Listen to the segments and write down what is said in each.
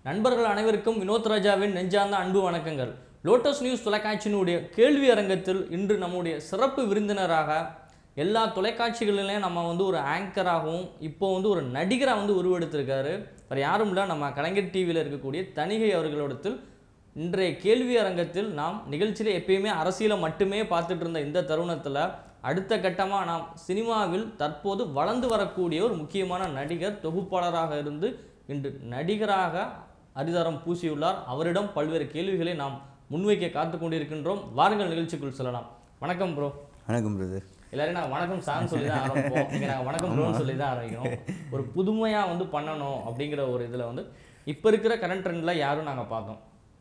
நண்பர்கள் அனைவருக்கும் வினோத் ராஜாவின் நெஞ்சார்ந்த அன்பு வணக்கங்கள் லோட்டஸ் நியூஸ் தொலைக்காட்சியினுடைய கேள்வி அரங்கத்தில் இன்று நம்முடைய சிறப்பு விருந்தினராக எல்லா தொலைக்காட்சிகளிலையும் நம்ம வந்து ஒரு ஆங்கராகவும் இப்போ வந்து ஒரு நடிகராக வந்து உருவெடுத்திருக்காரு வேறு யாரும் இல்லை நம்ம கலைஞர் டிவியில் இருக்கக்கூடிய தணிகை அவர்களிடத்தில் இன்றைய கேள்வி அரங்கத்தில் நாம் நிகழ்ச்சியில் எப்பயுமே அரசியலை மட்டுமே பார்த்துட்டு இருந்த இந்த தருணத்தில் அடுத்த கட்டமாக நாம் சினிமாவில் தற்போது வளர்ந்து வரக்கூடிய ஒரு முக்கியமான நடிகர் தொகுப்பாளராக இருந்து இன்று நடிகராக அரிதாரம் பூசியுள்ளார் அவரிடம் பல்வேறு கேள்விகளை நாம் முன்வைக்க காத்து கொண்டிருக்கின்றோம் வாருங்கள் நிகழ்ச்சிக்குள் செல்லலாம் வணக்கம் ப்ரோ வணக்கம் பிரதர் எல்லாரும் நாங்கள் வணக்கம் சார்னு சொல்லி தான் ஆரம்பிப்போம் இங்கே நாங்கள் வணக்கம் ப்ரோன்னு சொல்லி தான் ஆரம்பிக்கணும் ஒரு புதுமையாக வந்து பண்ணணும் அப்படிங்கிற ஒரு இதில் வந்து இப்போ இருக்கிற கரண்ட் ட்ரெண்டில் யாரும் நாங்கள் பார்த்தோம்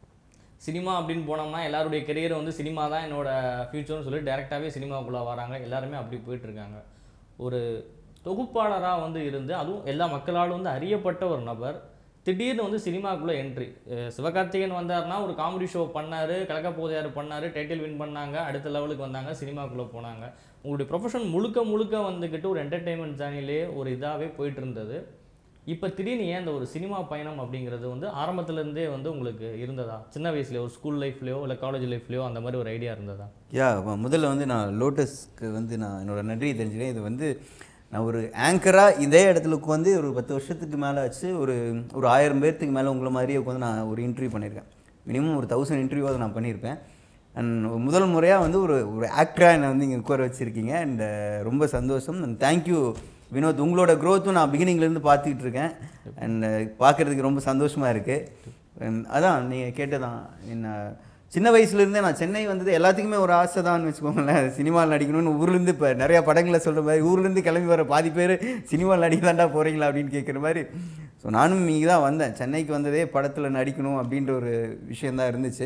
சினிமா அப்படின்னு போனோம்னா எல்லாருடைய கெரியர் வந்து சினிமா தான் என்னோட ஃப்யூச்சர்னு சொல்லி டேரெக்டாகவே சினிமாவுக்குள்ளே வராங்க எல்லாருமே அப்படி போயிட்டு இருக்காங்க ஒரு தொகுப்பாளராக வந்து இருந்து அதுவும் எல்லா மக்களாலும் வந்து அறியப்பட்ட ஒரு நபர் திடீர்னு வந்து சினிமாக்குள்ளே என்ட்ரி சிவகார்த்திகேயன் வந்தார்னா ஒரு காமெடி ஷோ பண்ணார் கலக்க போதையார் பண்ணார் டைட்டில் வின் பண்ணாங்க அடுத்த லெவலுக்கு வந்தாங்க சினிமாக்குள்ளே போனாங்க உங்களுடைய ப்ரொஃபஷன் முழுக்க முழுக்க வந்துக்கிட்டு ஒரு என்டர்டெயின்மெண்ட் சேனலே ஒரு இதாகவே போயிட்டு இருந்தது இப்போ திடீர்னு ஏன் இந்த ஒரு சினிமா பயணம் அப்படிங்கிறது வந்து ஆரம்பத்துல இருந்தே வந்து உங்களுக்கு இருந்ததா சின்ன வயசுலயோ ஒரு ஸ்கூல் லைஃப்லையோ இல்லை காலேஜ் லைஃப்லையோ அந்த மாதிரி ஒரு ஐடியா இருந்ததா யா ம- முதல்ல வந்து நான் லோட்டஸ்க்கு வந்து நான் என்னோட நன்றியை தெரிஞ்சுக்கிறேன் இது வந்து நான் ஒரு ஆங்கராக இதே இடத்துல உட்காந்து ஒரு பத்து வருஷத்துக்கு மேலே ஆச்சு ஒரு ஒரு ஆயிரம் பேர்த்துக்கு மேலே உங்களை மாதிரியே உட்காந்து நான் ஒரு இன்டர்வியூ பண்ணியிருக்கேன் மினிமம் ஒரு தௌசண்ட் இன்டர்வியூவாக நான் பண்ணியிருப்பேன் அண்ட் முதல் முறையாக வந்து ஒரு ஒரு ஆக்டராக என்னை வந்து இங்கே உட்கார வச்சுருக்கீங்க அண்ட் ரொம்ப சந்தோஷம் அண்ட் தேங்க்யூ வினோத் உங்களோட க்ரோத்தும் நான் பிகினிங்லேருந்து பார்த்துக்கிட்டு இருக்கேன் அண்ட் பார்க்குறதுக்கு ரொம்ப சந்தோஷமாக இருக்குது அதான் நீங்கள் கேட்டதான் என்ன சின்ன வயசுலேருந்தே நான் சென்னை வந்தது எல்லாத்துக்குமே ஒரு ஆசை தான் வச்சுக்கோங்களேன் சினிமாவில் நடிக்கணும்னு ஊர்லேருந்து இப்போ நிறையா படங்களை சொல்கிற மாதிரி ஊர்லேருந்து கிளம்பி வர பாதி பேர் சினிமாவில் நடிக்க தாண்டா போகிறீங்களா அப்படின்னு கேட்குற மாதிரி ஸோ நானும் இங்கே தான் வந்தேன் சென்னைக்கு வந்ததே படத்தில் நடிக்கணும் அப்படின்ற ஒரு விஷயந்தான் இருந்துச்சு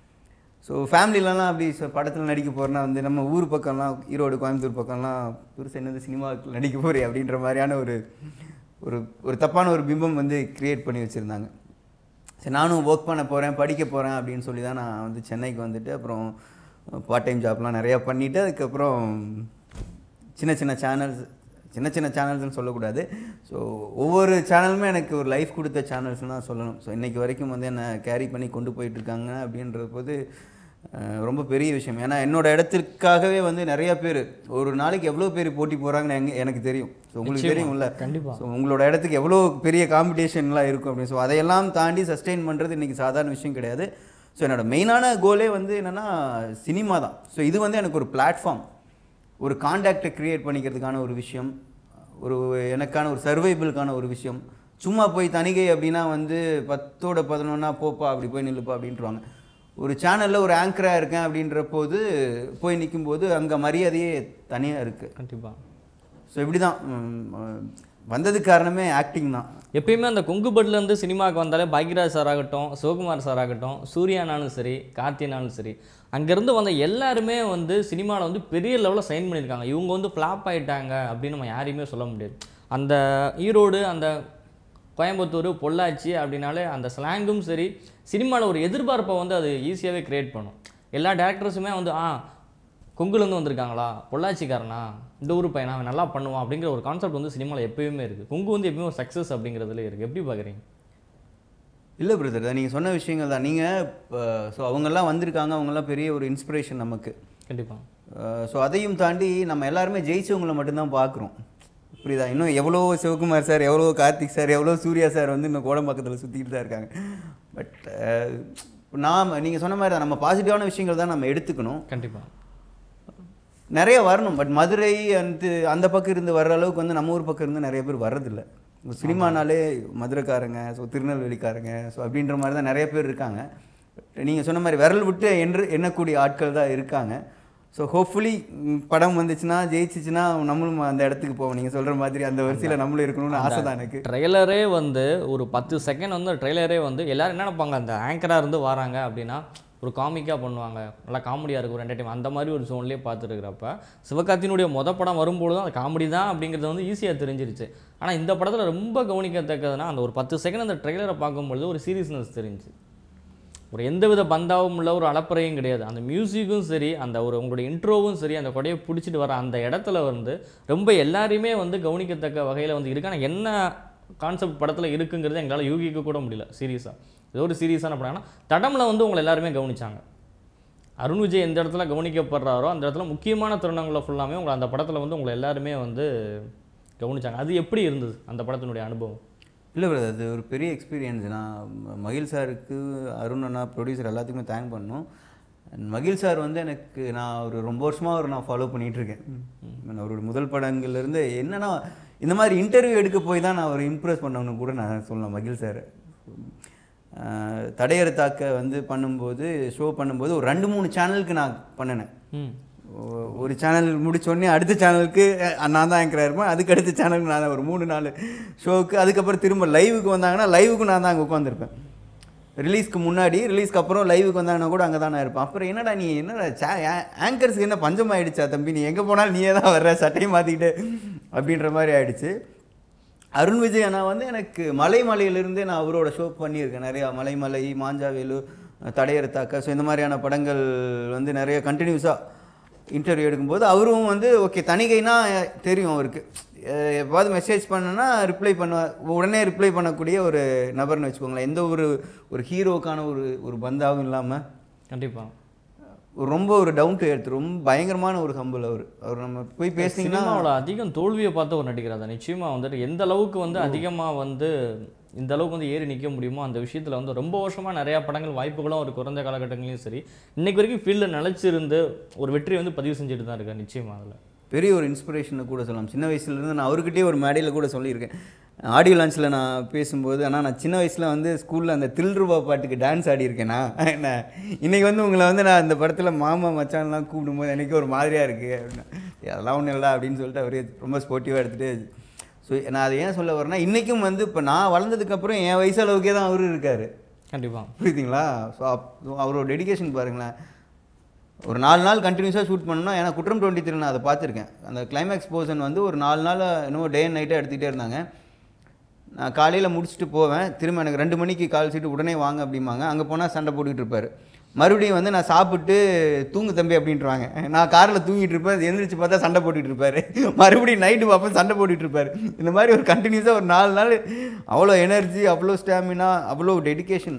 ஸோ ஃபேமிலிலலாம் அப்படி ஸோ படத்தில் நடிக்க போகிறேன்னா வந்து நம்ம ஊர் பக்கம்லாம் ஈரோடு கோயம்புத்தூர் பக்கம்லாம் பெருசு என்னது சினிமாவுக்கு நடிக்க போகிறே அப்படின்ற மாதிரியான ஒரு ஒரு ஒரு தப்பான ஒரு பிம்பம் வந்து கிரியேட் பண்ணி வச்சுருந்தாங்க சரி நானும் ஒர்க் பண்ண போகிறேன் படிக்க போகிறேன் அப்படின்னு சொல்லி தான் நான் வந்து சென்னைக்கு வந்துட்டு அப்புறம் பார்ட் டைம் ஜாப்லாம் நிறையா பண்ணிவிட்டு அதுக்கப்புறம் சின்ன சின்ன சேனல்ஸ் சின்ன சின்ன சேனல்ஸ்னு சொல்லக்கூடாது ஸோ ஒவ்வொரு சேனலுமே எனக்கு ஒரு லைஃப் கொடுத்த சேனல்ஸ் தான் சொல்லணும் ஸோ இன்றைக்கி வரைக்கும் வந்து என்னை கேரி பண்ணி கொண்டு போயிட்டுருக்காங்க அப்படின்றது போது அஹ், ரொம்ப பெரிய விஷயம் ஏன்னா என்னோட இடத்திற்காகவே வந்து நிறைய பேர் ஒரு நாளைக்கு எவ்வளோ பேர் போட்டி போகிறாங்கன்னு எங்க எனக்கு தெரியும் ஸோ உங்களுக்கு தெரியும்ல கண்டிப்பா ஸோ உங்களோட இடத்துக்கு எவ்வளோ பெரிய காம்படிஷன்லாம் இருக்கும் அப்படின்னு ஸோ அதையெல்லாம் தாண்டி சஸ்டெயின் பண்ணுறது இன்றைக்கி சாதாரண விஷயம் கிடையாது ஸோ என்னோட மெயினான கோலே வந்து என்னென்னா சினிமா தான் ஸோ இது வந்து எனக்கு ஒரு பிளாட்ஃபார்ம் ஒரு காண்டாக்டை க்ரியேட் பண்ணிக்கிறதுக்கான ஒரு விஷயம் ஒரு எனக்கான ஒரு சர்வைபிளுக்கான ஒரு விஷயம் சும்மா போய் தணிகை அப்படின்னா வந்து பத்தோட பதினொன்னா போப்பா அப்படி போய் நில்லுப்பா அப்படின்ட்டுருவாங்க ஒரு சேனலில் ஒரு ஆங்கராக இருக்கேன் அப்படின்ற போது போய் நிற்கும்போது அங்கே மரியாதையே தனியாக இருக்குது கண்டிப்பா ஸோ இப்படி தான் வந்ததுக்கு காரணமே ஆக்டிங் தான் எப்பயுமே அந்த கொங்குபட்ல இருந்து சினிமாவுக்கு வந்தாலே பாக்யராஜ் சார் ஆகட்டும் சிவகுமார் சார் ஆகட்டும் சூர்யானாலும் சரி கார்த்தினாலும் சரி அங்கேருந்து வந்த எல்லாருமே வந்து சினிமாவில் வந்து பெரிய லெவலில் சைன் பண்ணியிருக்காங்க இவங்க வந்து ஃப்ளாப் ஆயிட்டாங்க அப்படின்னு நம்ம யாரையுமே சொல்ல முடியாது அந்த ஈரோடு அந்த கோயம்புத்தூர் பொள்ளாச்சி அப்படின்னாலே அந்த ஸ்லாங்கும் சரி சினிமாவில் ஒரு எதிர்பார்ப்பை வந்து அது ஈஸியாகவே கிரியேட் பண்ணும் எல்லா டேரக்டர்ஸுமே வந்து ஆ கொங்குலேருந்து வந்திருக்காங்களா பொள்ளாச்சிக்காரனா இந்த ஊர் பையனா அவன் நல்லா பண்ணுவான் அப்படிங்கிற ஒரு கான்செப்ட் வந்து சினிமாவில் எப்பயுமே இருக்குது கொங்கு வந்து எப்பயுமே ஒரு சக்ஸஸ் அப்படிங்கிறதுல இருக்குது எப்படி பார்க்குறீங்க இல்லை பிரதர் நீங்கள் சொன்ன விஷயங்கள் தான் நீங்கள் ஸோ அவங்கெல்லாம் வந்திருக்காங்க அவங்கெல்லாம் பெரிய ஒரு இன்ஸ்பிரேஷன் நமக்கு கண்டிப்பாக ஸோ அதையும் தாண்டி நம்ம எல்லாருமே ஜெயிச்சவங்கள மட்டும்தான் பார்க்குறோம் புரியுதா இன்னும் எவ்வளோ சிவகுமார் சார் எவ்வளோ கார்த்திக் சார் எவ்வளோ சூர்யா சார் வந்து இன்னும் கோடம்பாக்கத்தில் சுற்றிக்கிட்டு தான் இருக்காங்க பட் நாம் நீங்கள் சொன்ன மாதிரி தான் நம்ம பாசிட்டிவான விஷயங்கள் தான் நம்ம எடுத்துக்கணும் கண்டிப்பாக நிறைய வரணும் பட் மதுரை அந்த அந்த பக்கம் இருந்து வர்ற அளவுக்கு வந்து நம்ம ஊர் பக்கம் இருந்து நிறைய பேர் வர்றதில்ல சினிமானாலே மதுரைக்காரங்க ஸோ திருநெல்வேலிக்காரங்க ஸோ அப்படின்ற மாதிரி தான் நிறைய பேர் இருக்காங்க நீங்கள் சொன்ன மாதிரி விரல் விட்டு என்று எண்ணக்கூடிய ஆட்கள் தான் இருக்காங்க ஸோ ஹோப்ஃபுல்லி படம் வந்துச்சுன்னா ஜெயிச்சிச்சுன்னா நம்மளும் அந்த இடத்துக்கு போவோம் நீங்கள் சொல்கிற மாதிரி அந்த வரிசையில் நம்மளும் இருக்கணும்னு ஆசை தான் எனக்கு ட்ரெய்லரே வந்து ஒரு பத்து செகண்ட் வந்து ட்ரெய்லரே வந்து எல்லாரும் என்ன நினைப்பாங்க அந்த ஆங்கராக இருந்து வராங்க அப்படின்னா ஒரு காமிக்காக பண்ணுவாங்க நல்லா காமெடியாக இருக்கும் ஒரு என்டர்டைன் அந்த மாதிரி ஒரு ஜோன்லேயே பார்த்துருக்கிறப்ப சிவகார்த்தினுடைய மொத படம் வரும்பொழுது அந்த காமெடி தான் அப்படிங்கிறது வந்து ஈஸியாக தெரிஞ்சிருச்சு ஆனால் இந்த படத்தில் ரொம்ப கவனிக்கத்தக்கதுன்னா அந்த ஒரு பத்து செகண்ட் அந்த ட்ரெய்லரை பார்க்கும்பொழுது ஒரு சீரியஸ்னஸ் தெரிஞ்சு ஒரு எந்தவித பந்தாவும் இல்லை ஒரு அளப்பறையும் கிடையாது அந்த மியூசிக்கும் சரி அந்த ஒரு உங்களுடைய இன்ட்ரோவும் சரி அந்த கொடையை பிடிச்சிட்டு வர அந்த இடத்துல வந்து ரொம்ப எல்லாரையுமே வந்து கவனிக்கத்தக்க வகையில் வந்து இருக்கு ஆனால் என்ன கான்செப்ட் படத்தில் இருக்குங்கிறது எங்களால் யூகிக்க கூட முடியல சீரியஸாக ஏதோ ஒரு சீரியஸான படம் ஆனால் தடமில் வந்து உங்களை எல்லாருமே கவனிச்சாங்க அருண் விஜய் எந்த இடத்துல கவனிக்கப்படுறாரோ அந்த இடத்துல முக்கியமான தருணங்களை ஃபுல்லாமே உங்களை அந்த படத்தில் வந்து உங்களை எல்லாருமே வந்து கவனிச்சாங்க அது எப்படி இருந்தது அந்த படத்தினுடைய அனுபவம் இல்லை பிரதர் அது ஒரு பெரிய எக்ஸ்பீரியன்ஸ் நான் ம- மகிழ் சாருக்கு அருண் அண்ணா ப்ரொடியூசர் எல்லாத்துக்குமே தேங்க் பண்ணணும் And மகிழ் சார் வந்து எனக்கு நான் ஒரு ரொம்ப வருஷமாக ஒரு நான் ஃபாலோ இருக்கேன் நான் அவரோட முதல் படங்கள்லேருந்து என்னன்னா இந்த மாதிரி இன்டர்வியூ எடுக்க போய் தான் நான் ஒரு இம்ப்ரெஸ் பண்ணணும்னு கூட நான் சொல்லலாம் மகிழ் சார் தடையறு தாக்க வந்து பண்ணும்போது ஷோ பண்ணும்போது ஒரு ரெண்டு மூணு சேனலுக்கு நான் பண்ணினேன் ம் ஒ- ஒரு சேனல் முடிச்சோடனே அடுத்த சேனலுக்கு அஹ், நான் தான் ஆங்கராக இருப்பேன் அதுக்கு அடுத்த சேனலுக்கு நான் தான் ஒரு மூணு நாலு ஷோவுக்கு அதுக்கப்புறம் திரும்ப லைவுக்கு வந்தாங்கன்னா லைவுக்கு நான் தான் அங்கே உட்காந்துருப்பேன் ரிலீஸ்க்கு முன்னாடி ரிலீஸ்க்கு அப்புறம் லைவுக்கு வந்தாங்கன்னா கூட அங்கே தான் நான் இருப்பேன் அப்புறம் என்னடா நீ என்னடா சே ஆங்கர்ஸ்க்கு என்ன பஞ்சம் ஆயிடுச்சா தம்பி நீ எங்கே போனாலும் நீயே தான் வர்ற சட்டையை மாற்றிக்கிட்டு அப்படின்ற மாதிரி ஆயிடுச்சு அருண் விஜய் அண்ணா வந்து எனக்கு மலை மலையிலிருந்தே நான் அவரோட ஷோ பண்ணியிருக்கேன் நிறையா மலைமலை மாஞ்சாவேலு தடையறு தாக்க ஸோ இந்த மாதிரியான படங்கள் வந்து நிறைய கண்டினியூஸாக இன்டர்வியூ எடுக்கும்போது அவரும் வந்து ஓகே தணிகைனா தெரியும் அவருக்கு அஹ் எப்பாவது மெசேஜ் பண்ணனா ரிப்ளை பண்ண உடனே ரிப்ளை பண்ணக்கூடிய ஒரு நபர்னு வச்சுக்கோங்களேன் எந்த ஒரு ஒரு ஹீரோக்கான ஒரு ஒரு பந்தாவும் இல்லாமல் கண்டிப்பாக ரொம்ப ஒரு டவுன் டு எர்த் ரொம்ப பயங்கரமான ஒரு ஹம்பிள் அவர் அவர் நம்ம போய் பேசினீங்கன்னா சினிமாவில் அதிகம் தோல்வியை பார்த்த ஒரு நடிகர் தான் நிச்சயமாக வந்துட்டு எந்த அளவுக்கு வந்து அதிகமாக வந்து இந்த அளவுக்கு வந்து ஏறி நிற்க முடியுமோ அந்த விஷயத்தில் வந்து ரொம்ப வருஷமாக நிறையா படங்கள் வாய்ப்புகளும் ஒரு குறைந்த காலகட்டங்களையும் சரி இன்னைக்கு வரைக்கும் ஃபீல்டில் நிலச்சிருந்து ஒரு வெற்றியை வந்து பதிவு செஞ்சுட்டு தான் இருக்கார் நிச்சயமாக அதில் பெரிய ஒரு இன்ஸ்பிரேஷனை கூட சொல்லலாம் சின்ன வயசுலேருந்து நான் அவர்கிட்டயே ஒரு மேடையில் கூட சொல்லியிருக்கேன் ஆடியோ லான்ச்சில் நான் பேசும்போது ஆனால் நான் சின்ன வயசில் வந்து ஸ்கூலில் அந்த தில்ருபா பாட்டுக்கு டான்ஸ் ஆடியிருக்கேனா என்ன இன்றைக்கி வந்து உங்களை வந்து நான் இந்த படத்தில் மாமா மச்சான்லாம் கூப்பிடும்போது எனக்கு ஒரு மாதிரியாக இருக்குது அப்படின்னா அதெல்லாம் ஒன்றும் இல்லை அப்படின்னு சொல்லிட்டு அவரே ரொம்ப ஸ்போர்ட்டிவாக எடுத்துகிட்டு ஸோ நான் அதை ஏன் சொல்ல வரேன்னா இன்றைக்கும் வந்து இப்போ நான் வளர்ந்ததுக்கப்புறம் என் வயசு அளவுக்கே தான் அவரு இருக்கார் கண்டிப்பாக புரியுதுங்களா ஸோ அவரோட டெடிகேஷன் பாருங்களேன் ஒரு நாலு நாள் கண்டினியூஸாக ஷூட் பண்ணோம்னா ஏன்னா குற்றம் டுவெண்ட்டி த்ரீ நான் அதை பார்த்துருக்கேன் அந்த கிளைமேக்ஸ் போர்ஷன் வந்து ஒரு நாலு நாள் இன்னும் டே அண்ட் நைட்டாக எடுத்துக்கிட்டே இருந்தாங்க நான் காலையில் முடிச்சுட்டு போவேன் திரும்ப எனக்கு ரெண்டு மணிக்கு கால் சீட்டு உடனே வாங்க அப்படிம்பாங்க அங்கே போனால் சண்டை போட்டுக்கிட்டு இருப்பார் மறுபடியும் வந்து நான் சாப்பிட்டு தூங்கு தம்பி அப்படின்ட்டுருவாங்க நான் காரில் தூங்கிட்டு இருப்பேன் அது எந்திரிச்சு பார்த்தா சண்டை போட்டுட்டு இருப்பாரு மறுபடியும் நைட்டு பார்ப்பேன் சண்டை போட்டுட்டு இருப்பாரு இந்த மாதிரி ஒரு கண்டினியூஸாக ஒரு நாலு நாள் அவ்வளோ எனர்ஜி அவ்வளோ ஸ்டாமினா அவ்வளோ டெடிகேஷன்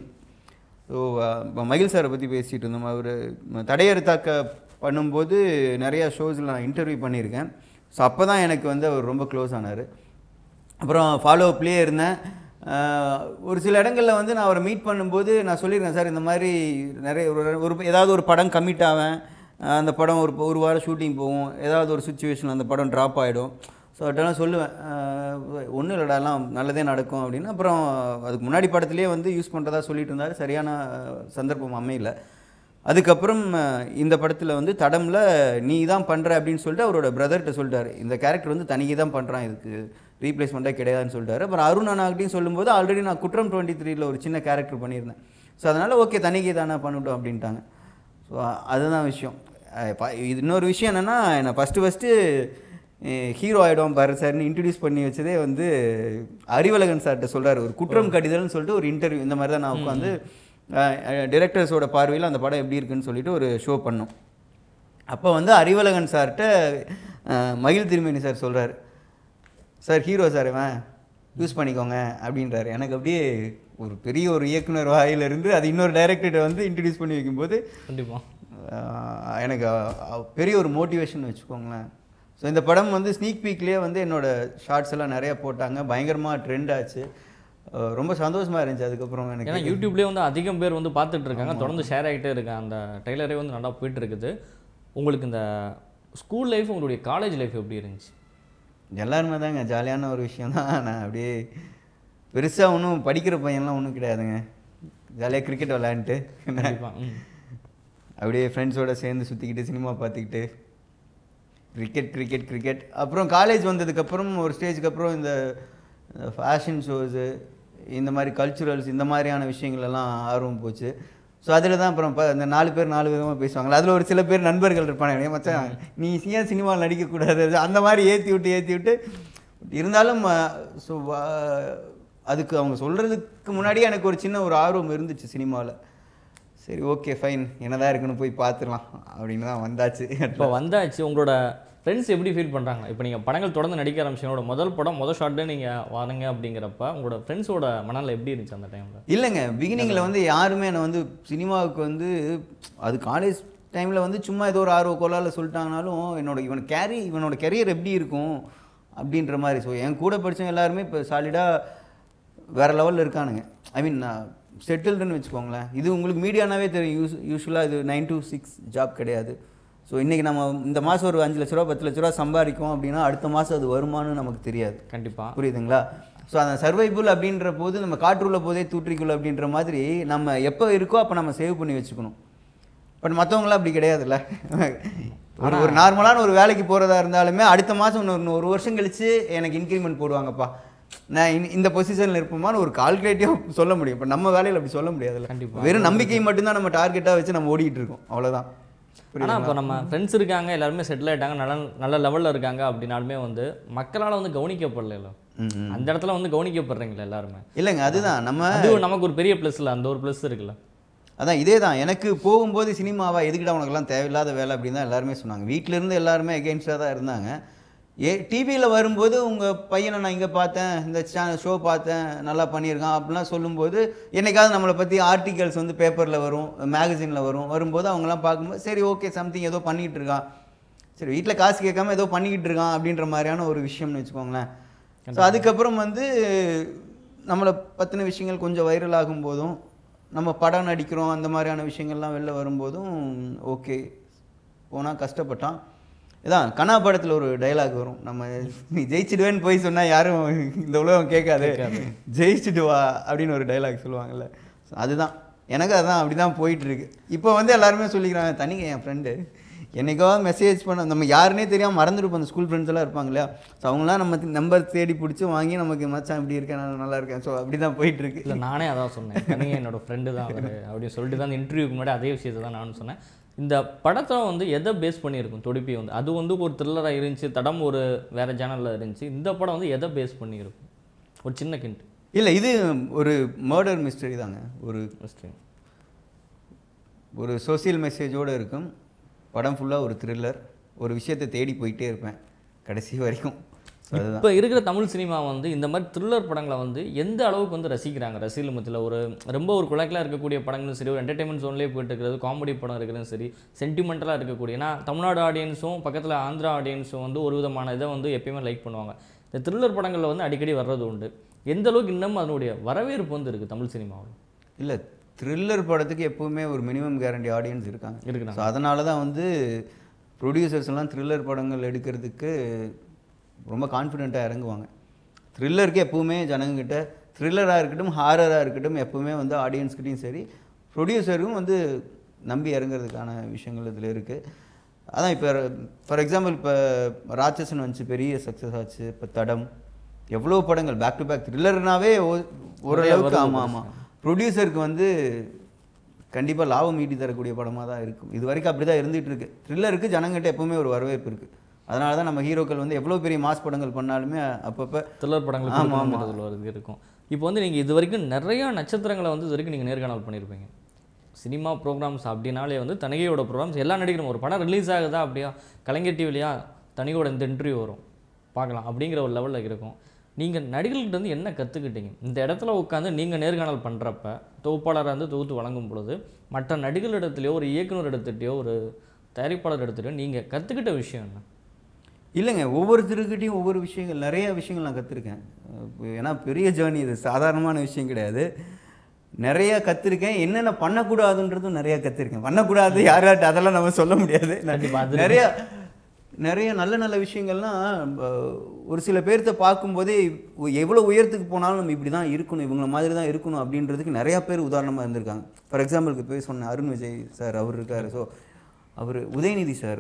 ஸோ மகிழ் சாரை பற்றி பேசிகிட்டு இருந்தோம் அவர் தடையறு தாக்க பண்ணும்போது நிறையா ஷோஸில் நான் இன்டர்வியூ பண்ணியிருக்கேன் ஸோ அப்போ தான் எனக்கு வந்து அவர் ரொம்ப க்ளோஸ் ஆனார் அப்புறம் ஃபாலோ அப்லேயே இருந்தேன் அஹ், ஒரு சில இடங்களில் வந்து நான் அவரை மீட் பண்ணும்போது நான் சொல்லியிருக்கேன் சார் இந்த மாதிரி நிறைய ஒரு ஒரு ஏதாவது ஒரு படம் கமிட் ஆவேன் அஹ், அந்த படம் ஒரு ஒரு வாரம் ஷூட்டிங் போகும் ஏதாவது ஒரு சுச்சுவேஷன் அந்த படம் ட்ராப் ஆகிடும் ஸோ அதெல்லாம் சொல்லுவேன் ஒன்றும் இல்லைடா எல்லாம் நல்லதே நடக்கும் அப்படின்னு அப்புறம் அதுக்கு முன்னாடி படத்துலேயே வந்து யூஸ் பண்ணுறதா சொல்லிட்டு இருந்தார் சரியான அஹ், சந்தர்ப்பம் அமையல அதுக்கப்புறம் அஹ், இந்த படத்தில் வந்து தடம்ல நீ தான் பண்ணுற அப்படின்னு சொல்லிட்டு அவரோட பிரதர்கிட்ட சொல்லிட்டாரு இந்த கேரக்டர் வந்து தனிக்கு தான் பண்ணுறான் இதுக்கு ரீப்ளேஸ்மெண்ட்டாக கிடையாதுன்னு சொல்லிட்டாரு அப்புறம் அருண் அண்ணாகிட்டையும் சொல்லும்போது ஆல்ரெடி நான் குற்றம் டுவெண்ட்டி த்ரீல ஒரு சின்ன கேரக்டர் பண்ணியிருந்தேன் ஸோ அதனால் ஓகே தனிக்கு தானே பண்ணட்டும் அப்படின்ட்டாங்க ஸோ அதுதான் விஷயம் அஹ் ப- இது இன்னொரு விஷயம் என்னென்னா என்னை ஃபஸ்ட்டு ஃபஸ்ட்டு ஹீரோ ஆகிடும் பாரு சார்னு இன்ட்ரடியூஸ் பண்ணி வச்சதே வந்து அறிவழகன் சார்கிட்ட சொல்கிறாரு ஒரு குற்றம் கடிதல்னு சொல்லிட்டு ஒரு இன்டர்வியூ இந்த மாதிரி தான் நான் உட்காந்து டிரெக்டர்ஸோட பார்வையில் அந்த படம் எப்படி இருக்குன்னு சொல்லிட்டு ஒரு ஷோ பண்ணோம் அப்போ வந்து அறிவழகன் சார்கிட்ட அஹ், மகிழ் திருமேனி சார் சொல்கிறார் சார் ஹீரோ சார் இவன் யூஸ் பண்ணிக்கோங்க அப்படின்றாரு எனக்கு அப்படியே ஒரு பெரிய ஒரு இயக்குனர் வாயிலிருந்து அது இன்னொரு டைரக்டர்கிட்ட வந்து இன்ட்ரடியூஸ் பண்ணி வைக்கும்போது கண்டிப்பாக ஆஹ் எனக்கு அ- அ- பெரிய ஒரு மோட்டிவேஷன் வச்சுக்கோங்களேன் ஸோ இந்த படம் வந்து ஸ்னீக் பீக்லேயே வந்து என்னோட ஷார்ட்ஸ் எல்லாம் நிறைய போட்டாங்க பயங்கரமாக ட்ரெண்ட் ஆச்சு அஹ் ரொம்ப சந்தோஷமா இருந்துச்சு அதுக்கப்புறம் ஏன்னா எனக்கு யூடியூப்லேயே வந்து அதிகம் பேர் வந்து பார்த்துட்டு இருக்காங்க தொடர்ந்து ஷேர் ஆகிட்டே இருக்காங்க அந்த ட்ரெய்லரே வந்து நல்லா போயிட்டு இருக்குது உங்களுக்கு இந்த ஸ்கூல் லைஃப் உங்களுடைய காலேஜ் லைஃப் எப்படி இருந்துச்சு எல்லாருமே தாங்க ஜாலியான ஒரு விஷயம் தான் நான் அப்படியே பெருசாக ஒன்றும் படிக்கிற பையன்லாம் ஒன்றும் கிடையாதுங்க ஜாலியாக கிரிக்கெட் விளையாண்டுட்டு கண்டிப்பா ம் அப்படியே ஃப்ரெண்ட்ஸோட சேர்ந்து சுற்றிக்கிட்டு சினிமா பார்த்துக்கிட்டு கிரிக்கெட் கிரிக்கெட் கிரிக்கெட் அப்புறம் காலேஜ் வந்ததுக்கப்புறம் ஒரு ஸ்டேஜுக்கு அப்புறம் இந்த ஃபேஷன் ஷோஸு இந்த மாதிரி கல்ச்சுரல்ஸ் இந்த மாதிரியான விஷயங்கள் எல்லாம் ஆர்வம் போச்சு ஸோ அதில் தான் அப்புறம் ப- இந்த நாலு பேர் நாலு விதமாக பேசுவாங்களா அதில் ஒரு சில பேர் நண்பர்கள் இருப்பாங்க "ஏய் மச்சான் நீ ஏன் சினிமாவில் நடிக்கக்கூடாது அந்த மாதிரி ஏற்றி விட்டு ஏற்றி விட்டு இருந்தாலும் ஸோ அதுக்கு அவங்க சொல்கிறதுக்கு முன்னாடியே எனக்கு ஒரு சின்ன ஒரு ஆர்வம் இருந்துச்சு சினிமாவில் சரி ஓகே ஃபைன் என்னதான் இருக்குன்னு போய் பார்த்துடலாம் அப்படின்னு தான் வந்தாச்சு இப்போ வந்தாச்சு உங்களோட ஃப்ரெண்ட்ஸ் எப்படி ஃபீல் பண்ணுறாங்க இப்போ நீங்கள் படங்கள் தொடர்ந்து நடிக்க ஆரம்பிச்சீங்களோட முதல் படம் முதல் ஷார்ட்டு நீங்கள் வாருங்க அப்படிங்கிறப்ப உங்களோட ஃப்ரெண்ட்ஸோட மனநிலை எப்படி இருந்துச்சு அந்த டைமில் இல்லைங்க பிகினிங்கில் வந்து யாருமே என்னை வந்து சினிமாவுக்கு வந்து அது காலேஜ் டைமில் வந்து சும்மா ஏதோ ஒரு ஆர்வ கோலால் சொல்லிட்டாங்கனாலும் என்னோட இவன் கேரி இவனோட கெரியர் எப்படி இருக்கும் அப்படின்ற மாதிரி ஸோ என் கூட படித்தவங்க எல்லாருமே இப்போ சாலிடாக வேறு லெவலில் இருக்கானுங்க ஐ மீன் செட்டில்டுன்னு வச்சுக்கோங்களேன் இது உங்களுக்கு மீடியானாவே தெரியும் யூஸ் யூஸ்வலாக இது நைன் to சிக்ஸ் ஜாப் கிடையாது ஸோ இன்றைக்கி நம்ம இந்த மாதம் ஒரு அஞ்சு லட்ச ரூபா பத்து லட்ச ரூபா சம்பாதிக்கும் அப்படின்னா அடுத்த மாதம் அது வருமானு நமக்கு தெரியாது கண்டிப்பாக புரியுதுங்களா ஸோ அந்த சர்வைபிள் அப்படின்ற போது நம்ம காற்றுள்ள போதே தூற்றிக்குள்ள அப்படின்ற மாதிரி நம்ம எப்போ இருக்கோ அப்போ நம்ம சேவ் பண்ணி வச்சுக்கணும் பட் மற்றவங்களாம் அப்படி கிடையாதுல்ல ஒரு ஒரு நார்மலான ஒரு வேலைக்கு போகிறதா இருந்தாலுமே அடுத்த மாதம் இன்னொரு ஒரு வருஷம் கழிச்சு எனக்கு இன்க்ரிமெண்ட் போடுவாங்கப்பா நான் இந்த- இந்த பொசிஷனில் இருப்போமான்னு ஒரு கால்குலேட்டிவாக சொல்ல முடியும் இப்போ நம்ம வேலையில் அப்படி சொல்ல முடியாதுல்ல கண்டிப்பா. வெறும் நம்பிக்கை மட்டும்தான் நம்ம டார்கெட்டாக வச்சு நம்ம ஓடிட்டு இருக்கோம் அவ்வளோதான் ஆனால் இப்போ நம்ம ஃப்ரெண்ட்ஸ் இருக்காங்க எல்லாருமே செட்டில் ஆயிட்டாங்க நல்ல நல்ல லெவலில் இருக்காங்க அப்படின்னாலுமே வந்து மக்களால் வந்து கவனிக்கப்படல ம் அந்த இடத்துல வந்து கவனிக்கப்படுறீங்களா எல்லாருமே இல்லைங்க அதுதான் நம்ம அது நமக்கு ஒரு பெரிய ப்ளஸ் இல்லை அந்த ஒரு ப்ளஸ் இருக்குல்ல அதான் இதே தான் எனக்கு போகும்போது சினிமாவா எதுக்குடா உனக்கெல்லாம் தேவையில்லாத வேலை அப்படின்னு தான் எல்லாருமே சொன்னாங்க வீட்ல இருந்து எல்லாருமே எகெயின்ஸ்டாக தான் இருந்தாங்க ஏ டிவியில் வரும்போது உங்கள் பையனை நான் இங்கே பார்த்தேன் இந்த சேனல் ஷோ பார்த்தேன் நல்லா பண்ணியிருக்கான் அப்படிலாம் சொல்லும்போது என்னைக்காவது நம்மளை பற்றி ஆர்டிகல்ஸ் வந்து பேப்பரில் வரும் மேகசினில் வரும் வரும்போது அவங்களாம் பார்க்கும்போது சரி ஓகே சம்திங் ஏதோ பண்ணிகிட்டு இருக்கான் சரி வீட்டில் காசு கேட்காம ஏதோ பண்ணிக்கிட்டு இருக்கான் அப்படின்ற மாதிரியான ஒரு விஷயம்னு வச்சுக்கோங்களேன் ஸோ அதுக்கப்புறம் வந்து நம்மளை பற்றின விஷயங்கள் கொஞ்சம் வைரல் ஆகும் போதும் நம்ம படம் நடிக்கிறோம் அந்த மாதிரியான விஷயங்கள்லாம் வெளில வரும்போதும் ஓகே போனால் கஷ்டப்பட்டான் இதான் கனா படத்தில் ஒரு டைலாக் வரும் நம்ம நீ ஜெயிச்சிடுவேன்னு போய் சொன்னால் யாரும் இந்த உலகம் கேட்காது ஜெயிச்சிட்டு வா அப்படின்னு ஒரு டைலாக் சொல்லுவாங்கல்ல So அதுதான் எனக்கு அதான் அப்படி தான் போயிட்டுருக்கு இப்போ வந்து எல்லாருமே சொல்லிக்கிறாங்க தனிங்க என் ஃப்ரெண்டு என்னைக்காவது மெசேஜ் பண்ண நம்ம யாருனே தெரியாமல் மறந்துருப்போம் அந்த ஸ்கூல் ஃப்ரெண்ட்ஸ் எல்லாம் இருப்பாங்க இல்லையா ஸோ அவங்களாம் நம்ம நம்பர் தேடி பிடிச்சி வாங்கி நமக்கு மச்சான் இப்படி இருக்கேன் நான் நல்லா இருக்கேன் ஸோ அப்படி தான் போயிட்டுருக்கு இல்லை நானே அதான் சொன்னேன் தனிங்க என்னோட ஃப்ரெண்டு தான் அவர் அப்படின்னு சொல்லிட்டு தான் அந்த இன்டர்வியூக்கு முன்னாடி அதே விஷயத்தை தான் நானும் சொன்னேன் இந்த படத்தை வந்து எதை பேஸ் பண்ணியிருக்கும் தொடுப்பி வந்து அது வந்து ஒரு த்ரில்லராக இருந்துச்சு தடம் ஒரு வேற சேனலில் இருந்துச்சு இந்த படம் வந்து எதை பேஸ் பண்ணியிருக்கும் ஒரு சின்ன கிண்ட் இல்லை இது ஒரு மர்டர் மிஸ்டரி தாங்க ஒரு ஃபஸ்ட்டு ஒரு சோஷியல் மெசேஜோடு இருக்கும் படம் ஃபுல்லாக ஒரு த்ரில்லர் ஒரு விஷயத்தை தேடி போயிட்டே இருப்பேன் கடைசி வரைக்கும் So அதுதான் இப்போ இருக்கிற தமிழ் சினிமா வந்து இந்த மாதிரி த்ரில்லர் படங்களை வந்து எந்த அளவுக்கு வந்து ரசிக்கிறாங்க ரசிகர்கள் மத்தியில் ஒரு ரொம்ப ஒரு குழக்கில் இருக்கக்கூடிய படங்களும் சரி ஒரு என்டர்டைன்மெண்ட் ஜோன்லேயே போயிட்டு இருக்கிறது காமெடி படம் இருக்கிறதும் சரி சென்டிமெண்டலாக இருக்கக்கூடிய ஏன்னா தமிழ்நாடு ஆடியன்ஸும் பக்கத்தில் ஆந்திரா ஆடியன்ஸும் வந்து ஒரு விதமான இதை வந்து எப்பயுமே லைக் பண்ணுவாங்க இந்த த்ரில்லர் படங்களில் வந்து அடிக்கடி வர்றது உண்டு எந்த அளவுக்கு இன்னும் அதனுடைய வரவேற்பு வந்து இருக்குது தமிழ் சினிமாவில் இல்லை த்ரில்லர் படத்துக்கு எப்போவுமே ஒரு மினிமம் கேரண்டி ஆடியன்ஸ் இருக்காங்க இருக்குண்ணா ஸோ அதனால தான் வந்து ப்ரொடியூசர்ஸ் எல்லாம் த்ரில்லர் படங்கள் எடுக்கிறதுக்கு ரொம்ப கான்ஃபிடெண்ட்டாக இறங்குவாங்க த்ரில்லருக்கு எப்பவுமே ஜனங்கிட்ட த்ரில்லராக இருக்கட்டும் ஹாரராக இருக்கட்டும் எப்பவுமே வந்து ஆடியன்ஸ்கிட்டையும் சரி ப்ரொடியூசரும் வந்து நம்பி இறங்குறதுக்கான விஷயங்கள் இதில் இருக்குது அதான் இப்போ ஃபார் எக்ஸாம்பிள் இப்போ ராட்சசன் வந்துச்சு பெரிய சக்ஸஸ் ஆச்சு இப்போ தடம் எவ்வளோ படங்கள் பேக் டு பேக் த்ரில்லர்னாவே ஓரளவுக்கு வருது ஆமாம் ஆமாம் ப்ரொடியூசருக்கு வந்து கண்டிப்பாக லாபம் ஈட்டி தரக்கூடிய படமாக தான் இருக்கும் இது வரைக்கும் அப்படி தான் இருந்துகிட்டு இருக்கு த்ரில்லருக்கு ஜனங்கிட்ட எப்பவுமே ஒரு வரவேற்பு இருக்குது அதனால தான் நம்ம ஹீரோக்கள் வந்து எவ்வளோ பெரிய மாஸ் படங்கள் பண்ணாலுமே அப்பப்போ த்ரில்லர் படங்கள் ஆமா, ஆமா. கொடுக்கணுங்கிறதுல ஒரு இது இருக்கும் இப்போ வந்து நீங்கள் இது வரைக்கும் நிறையா நட்சத்திரங்களை வந்து இது வரைக்கும் நீங்கள் நேர்காணல் பண்ணியிருப்பீங்க சினிமா ப்ரோக்ராம்ஸ் அப்படின்னாலே வந்து தனிகையோட ப்ரோக்ராம்ஸ் எல்லா நடிகரும் ஒரு படம் ரிலீஸ் ஆகுதா அப்படியா கலைஞர் டிவிலையா தனிகையோட இந்த இன்டர்வியூ வரும் பார்க்கலாம் அப்படிங்கிற ஒரு லெவலில் இருக்கும் நீங்கள் நடிகர்கள்ட்ட வந்து என்ன கற்றுக்கிட்டீங்க இந்த இடத்துல உட்காந்து நீங்கள் நேர்காணல் பண்ணுறப்ப தொகுப்பாளராக இருந்து தொகுத்து வழங்கும் பொழுது மற்ற நடிகர்களிடத்துலையோ ஒரு இயக்குனர் இடத்துலையோ ஒரு தயாரிப்பாளர் இடத்துலையோ நீங்கள் கற்றுக்கிட்ட விஷயம் என்ன இல்லைங்க ஒவ்வொருத்தருக்கிட்டையும் ஒவ்வொரு விஷயங்கள் நிறைய விஷயங்கள் நான் கற்றுருக்கேன் ஏன்னா பெரிய ஜேர்னி இது சாதாரணமான விஷயம் கிடையாது நிறைய கற்றுருக்கேன் என்னென்ன பண்ணக்கூடாதுன்றதும் நிறைய கற்றுருக்கேன் பண்ணக்கூடாது யாராட்ட அதெல்லாம் நம்ம சொல்ல முடியாது கண்டிப்பா, அது நிறைய நிறைய நல்ல நல்ல விஷயங்கள்லாம் அஹ், ஒரு சில பேர்த்த பார்க்கும்போதே எவ்வளோ உயரத்துக்கு போனாலும் நம்ம இப்படி தான் இருக்கணும் இவங்கள மாதிரி தான் இருக்கணும் அப்படின்றதுக்கு நிறையா பேர் உதாரணமாக இருந்திருக்காங்க ஃபார் எக்ஸாம்பிளுக்கு போய் சொன்னேன் அருண் விஜய் சார் அவர் இருக்கார் ஸோ அவர் உதயநிதி சார்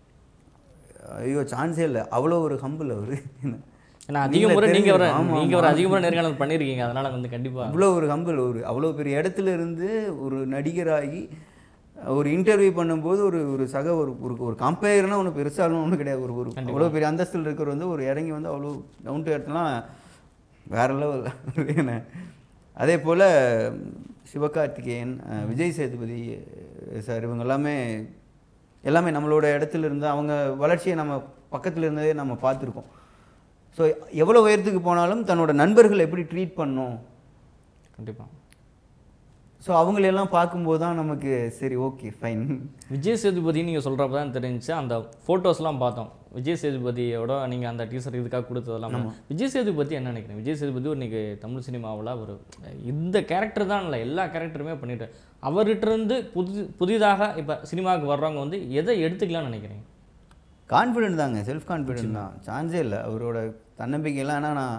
ஐயோ சான்ஸே இல்லை அவ்வளோ ஒரு ஹம்பிள் அவர் ஏன்னா அதிக முறை நீங்க நீங்கள் வர தெரிஞ்சு- ஆமா, நீங்கள் வர அதிக முறை நேர்காணல் பண்ணியிருக்கீங்க அதனால வந்து கண்டிப்பாக அவ்வளோ ஒரு ஹம்பிள் ஒரு அவ்வளோ பெரிய இடத்துல இருந்து ஒரு நடிகராகி ஒரு இன்டர்வியூ பண்ணும்போது ஒரு ஒரு சக ஒரு ஒரு ஒரு கம்பேர்னா ஒன்று பெருசாலும் ஒன்றும் கிடையாது ஒரு ஒரு அவ்வளோ பெரிய அந்தஸ்தில் இருக்கிறவர் வந்து ஒரு இறங்கி வந்து அவ்வளோ டவுன் டு இடத்துலாம் வேற லெவல் என்ன அதே போல் சிவகார்த்திகேயன் அஹ், விஜய் சேதுபதி சார் இவங்க எல்லாமே எல்லாமே நம்மளோட இடத்துல இருந்து அவங்க வளர்ச்சியை நம்ம பக்கத்தில் இருந்ததே நம்ம பார்த்துருக்கோம் ஸோ எவ்வளோ உயரத்துக்கு போனாலும் தன்னோட நண்பர்கள் எப்படி ட்ரீட் பண்ணணும் கண்டிப்பா ஸோ அவங்களெல்லாம் பார்க்கும்போது தான் நமக்கு சரி ஓகே ஃபைன் விஜய் சேதுபதி நீங்கள் சொல்கிறப்ப தான் தெரிஞ்சுச்சு அந்த ஃபோட்டோஸ்லாம் பார்த்தோம் விஜய் சேதுபதியோட நீங்கள் அந்த டீசர் இதுக்காக கொடுத்ததெல்லாம் விஜய் சேதுபதி என்ன நினைக்கிறேன் விஜய் சேதுபதி ஒரு இன்னைக்கு தமிழ் சினிமாவில் ஒரு இந்த கேரக்டர் தான் இல்லை எல்லா கேரக்டருமே பண்ணிட்டு அவர்கிட்ட இருந்து புது புதிதாக இப்போ சினிமாவுக்கு வர்றவங்க வந்து எதை எடுத்துக்கலாம்னு நினைக்கிறீங்க கான்ஃபிடென்ட் தாங்க செல்ஃப் கான்ஃபிடென்ட் தான் சான்ஸே இல்லை அவரோட தன்னம்பிக்கையெல்லாம் ஆனால் நான்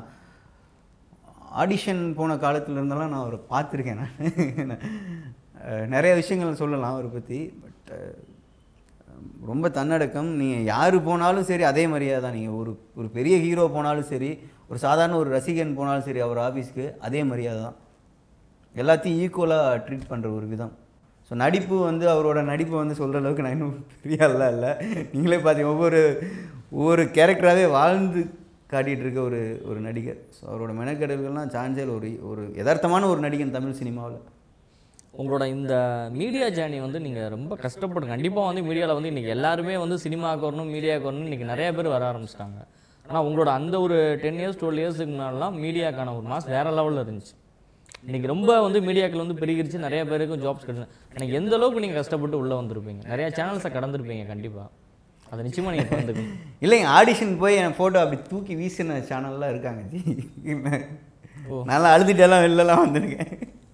ஆடிஷன் போன காலத்துல இருந்தெல்லாம் நான் அவரை பார்த்துருக்கேன் நான் அஹ் நிறைய விஷயங்கள் சொல்லலாம் அவரை பற்றி பட் ரொம்ப தன்னடக்கம் நீங்கள் யார் போனாலும் சரி அதே மாதிரியே தான் நீங்கள் ஒரு ஒரு பெரிய ஹீரோ போனாலும் சரி ஒரு சாதாரண ஒரு ரசிகன் போனாலும் சரி அவர் ஆஃபீஸ்க்கு அதே மரியாதை தான் எல்லாத்தையும் ஈக்குவலாக ட்ரீட் பண்ணுற ஒரு விதம் ஸோ நடிப்பு வந்து அவரோட நடிப்பை வந்து சொல்கிற அளவுக்கு நான் இன்னும் பெரிய ஆளா இல்லை நீங்களே பார்த்தீங்க ஒவ்வொரு ஒவ்வொரு கேரக்டராகவே வாழ்ந்து காட்டிகிட்டு இருக்க ஒரு ஒரு நடிகர் ஸோ அவரோட மெனக்கெடல்கள்லாம் சான்சேல் ஒரு ஒரு யதார்த்தமான ஒரு நடிகன் தமிழ் சினிமாவில் உங்களோட இந்த மீடியா ஜேர்னி வந்து நீங்கள் ரொம்ப கஷ்டப்பட்டு கண்டிப்பாக வந்து மீடியாவில் வந்து இன்றைக்கி எல்லாருமே வந்து சினிமாவுக்கு வரணும் மீடியாவுக்கு வரணும் இன்றைக்கி நிறைய பேர் வர ஆரம்பிச்சிட்டாங்க ஆனால் உங்களோட அந்த ஒரு டென் இயர்ஸ் டுவெல் இயர்ஸுக்கு முன்னாடிலாம் மீடியாக்கான ஒரு மாஸ் வேறு லெவலில் இருந்துச்சு இன்றைக்கி ரொம்ப வந்து மீடியாக்கள் வந்து பெருகிருச்சு நிறைய பேருக்கும் ஜாப்ஸ் கிடைச்சு எனக்கு எந்த அளவுக்கு நீங்கள் கஷ்டப்பட்டு உள்ளே வந்திருப்பீங்க நிறைய சேனல்ஸை கடந்திருப்பீங்க கண்டிப்பாக அதை நிச்சயமாக நீங்கள் பகிர்ந்துக்கணும் இல்லைங்க ஆடிஷன் போய் என் ஃபோட்டோ அப்படி தூக்கி வீசின சேனல்லாம் இருக்காங்க ஜி நல்லா அழுதுட்டெல்லாம் வெளிலலாம் வந்திருக்கேன்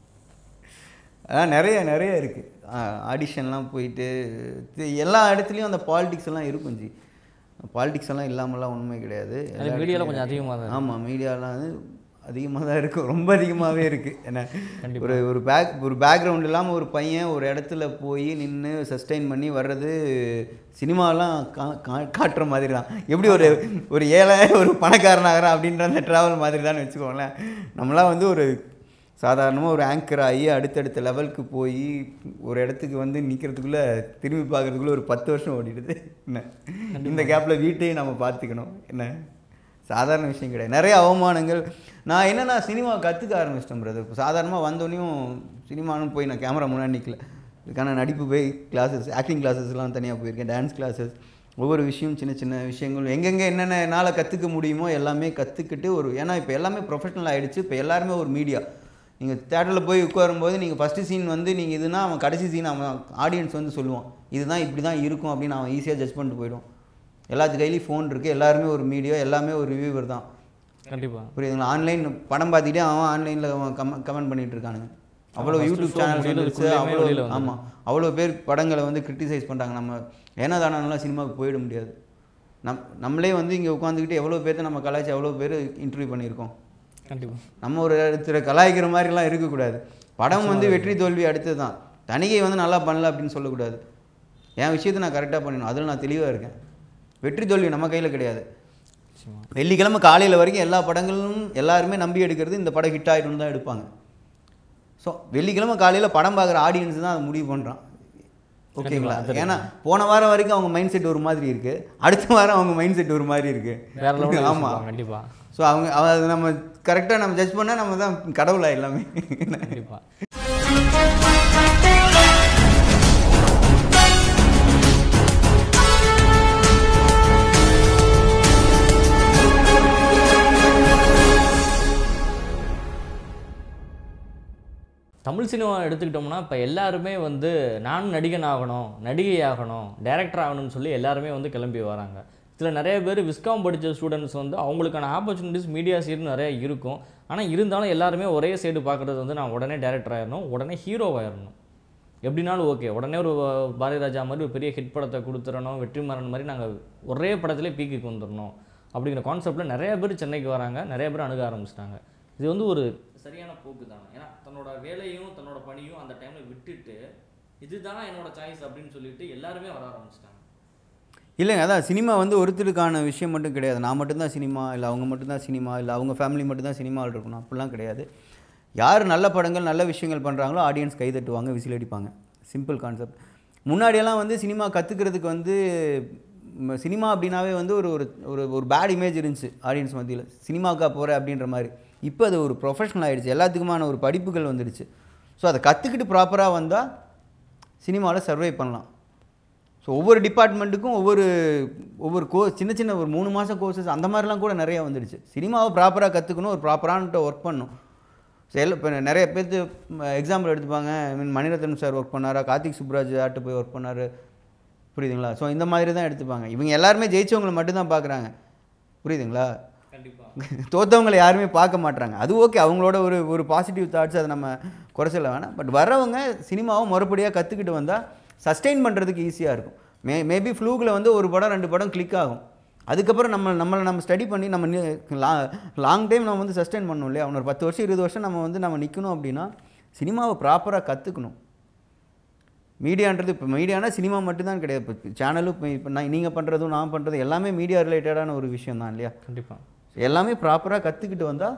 அதான் நிறைய நிறைய இருக்குது ஆடிஷன்லாம் போயிட்டு இது எல்லா இடத்துலையும் அந்த பாலிடிக்ஸ் எல்லாம் இருக்கும் ஜி பாலிடிக்ஸ் எல்லாம் இல்லாமலாம் உண்மை கிடையாது அது மீடியாவில் கொஞ்சம் அதிகமாக தான் ஆமாம் மீடியாலாம் வந்து அதிகமாக தான் இருக்கும் ரொம்ப அதிகமாகவே இருக்குது என்ன ஒரு ஒரு பேக் ஒரு பேக்ரவுண்ட் இல்லாமல் ஒரு பையன் ஒரு இடத்துல போய் நின்று சஸ்டெயின் பண்ணி வர்றது சினிமாலாம் கா கா- காட்டுற மாதிரி தான் எப்படி ஒரு ஒரு ஏழை ஒரு பணக்காரனாகிறான் அப்படின்ற அந்த ட்ராவல் மாதிரி தான் வச்சுக்கோங்களேன் நம்மளாம் வந்து ஒரு சாதாரணமாக ஒரு ஆங்கர் ஆகி அடுத்தடுத்த லெவலுக்கு போய் ஒரு இடத்துக்கு வந்து நிற்கிறதுக்குள்ளே திரும்பி பார்க்கறதுக்குள்ளே ஒரு பத்து வருஷம் ஓடிடுது என்ன இந்த கேப்பில் வீட்டையும் நம்ம பார்த்துக்கணும் என்ன சாதாரண விஷயம் கிடையாது நிறைய அவமானங்கள் நான் என்னென்னா சினிமா கற்றுக்க ஆரம்பிச்சிட்டேன் பிரதர் இப்போ சாதாரணமாக வந்தோடனையும் சினிமான்னு போய் நான் கேமரா முன்னாடி நிற்கல இதுக்கான நடிப்பு போய் கிளாஸஸ் ஆக்டிங் கிளாஸஸ்லாம் தனியாக போயிருக்கேன் டான்ஸ் கிளாஸஸ் ஒவ்வொரு விஷயம் சின்ன சின்ன விஷயங்கள் எங்கெங்கே என்னென்ன என்னால் கற்றுக்க முடியுமோ எல்லாமே கற்றுக்கிட்டு ஒரு ஏன்னா இப்போ எல்லாமே ப்ரொஃபஷனல் ஆகிடுச்சு இப்போ எல்லாருமே ஒரு மீடியா நீங்கள் தேட்டரில் போய் உட்காரும்போது நீங்கள் ஃபஸ்ட்டு சீன் வந்து நீங்கள் இதுனா அவன் கடைசி சீன் அவன் ஆடியன்ஸ் வந்து சொல்லுவான் இதுதான் இப்படி தான் இருக்கும் அப்படின்னு அவன் ஈஸியாக ஜட்ஜ் பண்ணிட்டு போயிடும் எல்லாத்து கையிலையும் ஃபோன் இருக்குது எல்லாருமே ஒரு மீடியா எல்லாமே ஒரு ரிவ்யூவர் தான் கண்டிப்பாக புரியுதுங்களா ஆன்லைன் படம் பார்த்துக்கிட்டே அவன் ஆன்லைனில் அவன் கம் கமெண்ட் பண்ணிட்டு இருக்கானுங்க அவ்வளோ first யூடியூப் show சேனல்ஸ் முடியறதுக்குள்ளேயுமே வந்துருச்சு அவ்வளோ வெளியில வந்துரும். ஆமாம் அவ்வளோ பேர் படங்களை வந்து கிரிட்டிசைஸ் பண்ணுறாங்க நம்ம ஏன்னா தானெல்லாம் சினிமாவுக்கு போயிட முடியாது நம் நம்மளே வந்து இங்கே உட்காந்துக்கிட்டு எவ்வளோ பேர்த்த நம்ம கலாய்ச்சி எவ்வளோ பேர் இன்டர்வியூ பண்ணியிருக்கோம் கண்டிப்பாக நம்ம ஒரு இடத்துல கலாய்க்கிற மாதிரிலாம் இருக்கக்கூடாது படம் வந்து வெற்றி தோல்வி அடுத்தது தான் தணிகை வந்து நல்லா பண்ணல அப்படின்னு சொல்லக்கூடாது என் விஷயத்தை நான் கரெக்டாக பண்ணணும் அதில் நான் தெளிவாக இருக்கேன் வெற்றி தோல்வி நம்ம கையில் கிடையாது நிச்சயமா வெள்ளிக்கிழமை காலையில் வரைக்கும் எல்லா படங்களும் எல்லாருமே நம்பி எடுக்கிறது இந்த படம் ஹிட் ஆகிடும் தான் எடுப்பாங்க ஸோ வெள்ளிக்கிழமை காலையில் படம் பார்க்குற ஆடியன்ஸ் தான் அதை முடிவு பண்ணுறான் ஓகேங்களா ஏன்னா போன வாரம் வரைக்கும் அவங்க மைண்ட் செட் ஒரு மாதிரி இருக்குது அடுத்த வாரம் அவங்க மைண்ட் செட் ஒரு மாதிரி வேற இருக்குது லெவலில் ஆமாம் ஆமாம் கண்டிப்பாக ஸோ அவங்க அவ- அது நம்ம கரெக்டாக நம்ம ஜட்ஜ் பண்ணால் நம்ம தான் கடவுளா எல்லாமே கண்டிப்பாக தமிழ் சினிமா எடுத்துக்கிட்டோம்னா இப்போ எல்லாருமே வந்து நான் நடிகன் ஆகணும் நடிகை ஆகணும் டைரக்டர் ஆகணும்னு சொல்லி எல்லாருமே வந்து கிளம்பி வராங்க இதில் நிறைய பேர் விஸ்காம் படித்த ஸ்டூடெண்ட்ஸ் வந்து அவங்களுக்கான ஆப்பர்ச்சுனிட்டிஸ் மீடியா சைடு நிறைய இருக்கும் ஆனால் இருந்தாலும் எல்லாருமே ஒரே சைடு பார்க்குறது வந்து நான் உடனே டேரக்டர் ஆயிடணும் உடனே ஹீரோ ஆயிடணும் எப்படினாலும் ஓகே உடனே ஒரு பாரதி ராஜா மாதிரி ஒரு பெரிய ஹிட் படத்தை கொடுத்துடணும் வெற்றிமாறன் மாதிரி நாங்கள் ஒரே படத்திலே பீக்குக்கு வந்துடணும் அப்படிங்கிற கான்செப்டில் நிறைய பேர் சென்னைக்கு வராங்க நிறைய பேர் அணுக ஆரம்பிச்சிட்டாங்க இது வந்து ஒரு சரியான போக்கு தானே ஏன்னா தன்னோட வேலையும் தன்னோட பணியும் அந்த டைமில் விட்டுட்டு இதுதான் என்னோட சாய்ஸ் அப்படின்னு சொல்லிட்டு எல்லாருமே வர ஆரம்பிச்சிட்டாங்க இல்லைங்க அதான் சினிமா வந்து ஒருத்தருக்கான விஷயம் மட்டும் கிடையாது நான் மட்டும்தான் சினிமா இல்லை அவங்க மட்டும்தான் சினிமா இல்லை அவங்க ஃபேமிலி மட்டும்தான் சினிமாவில் இருக்கணும் அப்படிலாம் கிடையாது யார் நல்ல படங்கள் நல்ல விஷயங்கள் பண்ணுறாங்களோ ஆடியன்ஸ் கை தட்டுவாங்க விசில் அடிப்பாங்க சிம்பிள் கான்செப்ட் முன்னாடியெல்லாம் வந்து சினிமா கற்றுக்கிறதுக்கு வந்து ம, சினிமா அப்படின்னாவே வந்து ஒரு ஒரு ஒரு ஒரு பேட் இமேஜ் இருந்துச்சு ஆடியன்ஸ் மத்தியில் சினிமாக்கா போகிற அப்படின்ற மாதிரி இப்போ அது ஒரு ப்ரொஃபஷனல் ஆயிடுச்சு எல்லாத்துக்குமான ஒரு படிப்புகள் வந்துடுச்சு ஸோ அதை கற்றுக்கிட்டு ப்ராப்பராக வந்தால் சினிமாவில் சர்வை பண்ணலாம் ஸோ ஸோ ஒவ்வொரு டிபார்ட்மெண்ட்டுக்கும் ஒவ்வொரு ஒவ்வொரு கோ சின்ன சின்ன ஒரு மூணு மாதம் கோர்சஸ் அந்த மாதிரிலாம் கூட நிறைய வந்துடுச்சு சினிமாவை ப்ராப்பராக கற்றுக்கணும் ஒரு ப்ராப்பரான ஒர்க் பண்ணணும் ஸோ எல்லாம் இப்போ நிறைய பேர்த்து எக்ஸாம்பிள் எடுத்துப்பாங்க I mean Maniratnam sir work பண்ணாரா கார்த்திக் சுப்ராஜ் ஆட்டு போய் ஒர்க் பண்ணார் புரியுதுங்களா ஸோ இந்த மாதிரி தான் எடுத்துப்பாங்க இவங்க எல்லாருமே ஜெயிச்சவங்களை மட்டும்தான் பார்க்குறாங்க புரியுதுங்களா கண்டிப்பாக தோத்தவங்களை யாருமே பார்க்க மாட்றாங்க அது ஓகே அவங்களோட ஒரு ஒரு பாசிட்டிவ் தாட்ஸ் அதை நம்ம குறை சொல்ல வேணாம் பட் வரவங்க சினிமாவை முறைப்படியாக கற்றுக்கிட்டு வந்தால் சஸ்டெயின் பண்ணுறதுக்கு ஈஸியாக இருக்கும் மே மேபி ஃப்ளூகில் வந்து ஒரு படம் ரெண்டு படம் கிளிக் ஆகும் அதுக்கப்புறம் நம்ம நம்மளை நம்ம ஸ்டடி பண்ணி நம்ம லாங் டைம் நம்ம வந்து சஸ்டெயின் பண்ணணும் இல்லையா ஒரு பத்து வருஷம் இருபது வருஷம் நம்ம வந்து நம்ம நிற்கணும் அப்படின்னா சினிமாவை ப்ராப்பராக கற்றுக்கணும் மீடியான்றது இப்போ மீடியானா சினிமா மட்டும்தான் கிடையாது இப்போ சேனலும் இப்போ இப்போ நான் நீங்கள் பண்ணுறதும் நான் பண்ணுறதும் எல்லாமே மீடியா ரிலேட்டடான ஒரு விஷயம் தான் இல்லையா கண்டிப்பாக எல்லாமே ப்ராப்பராக கற்றுக்கிட்டு வந்தால்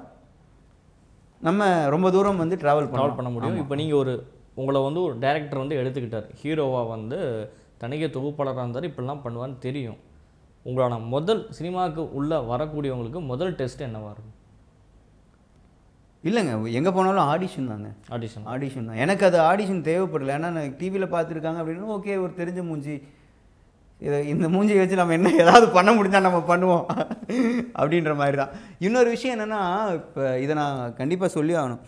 நம்ம ரொம்ப தூரம் வந்து ட்ராவல் ட்ராவல் பண்ண முடியும் இப்போ நீங்கள் ஒரு உங்களை வந்து ஒரு டைரக்டர் வந்து எடுத்துக்கிட்டார் ஹீரோவாக வந்து தனிகை தொகுப்பாளராக இருந்தார் இப்படிலாம் பண்ணுவான்னு தெரியும் உங்களோட முதல் சினிமாவுக்கு உள்ளே வரக்கூடியவங்களுக்கு முதல் டெஸ்ட் என்னவா இருக்கும் இல்லைங்க எங்கே போனாலும் ஆடிஷன் தாங்க ஆடிஷன் ஆடிஷன் தான் எனக்கு அது ஆடிஷன் தேவைப்படல ஏன்னா நான் டிவியில் பார்த்துருக்காங்க அப்படின்னா ஓகே ஒரு தெரிஞ்ச மூஞ்சி இதை இந்த மூஞ்சியை வச்சு நம்ம என்ன ஏதாவது பண்ண முடிஞ்சால் நம்ம பண்ணுவோம் அப்படின்ற மாதிரி தான் இன்னொரு விஷயம் என்னென்னா இப்போ இதை நான் கண்டிப்பாக சொல்லி ஆகணும்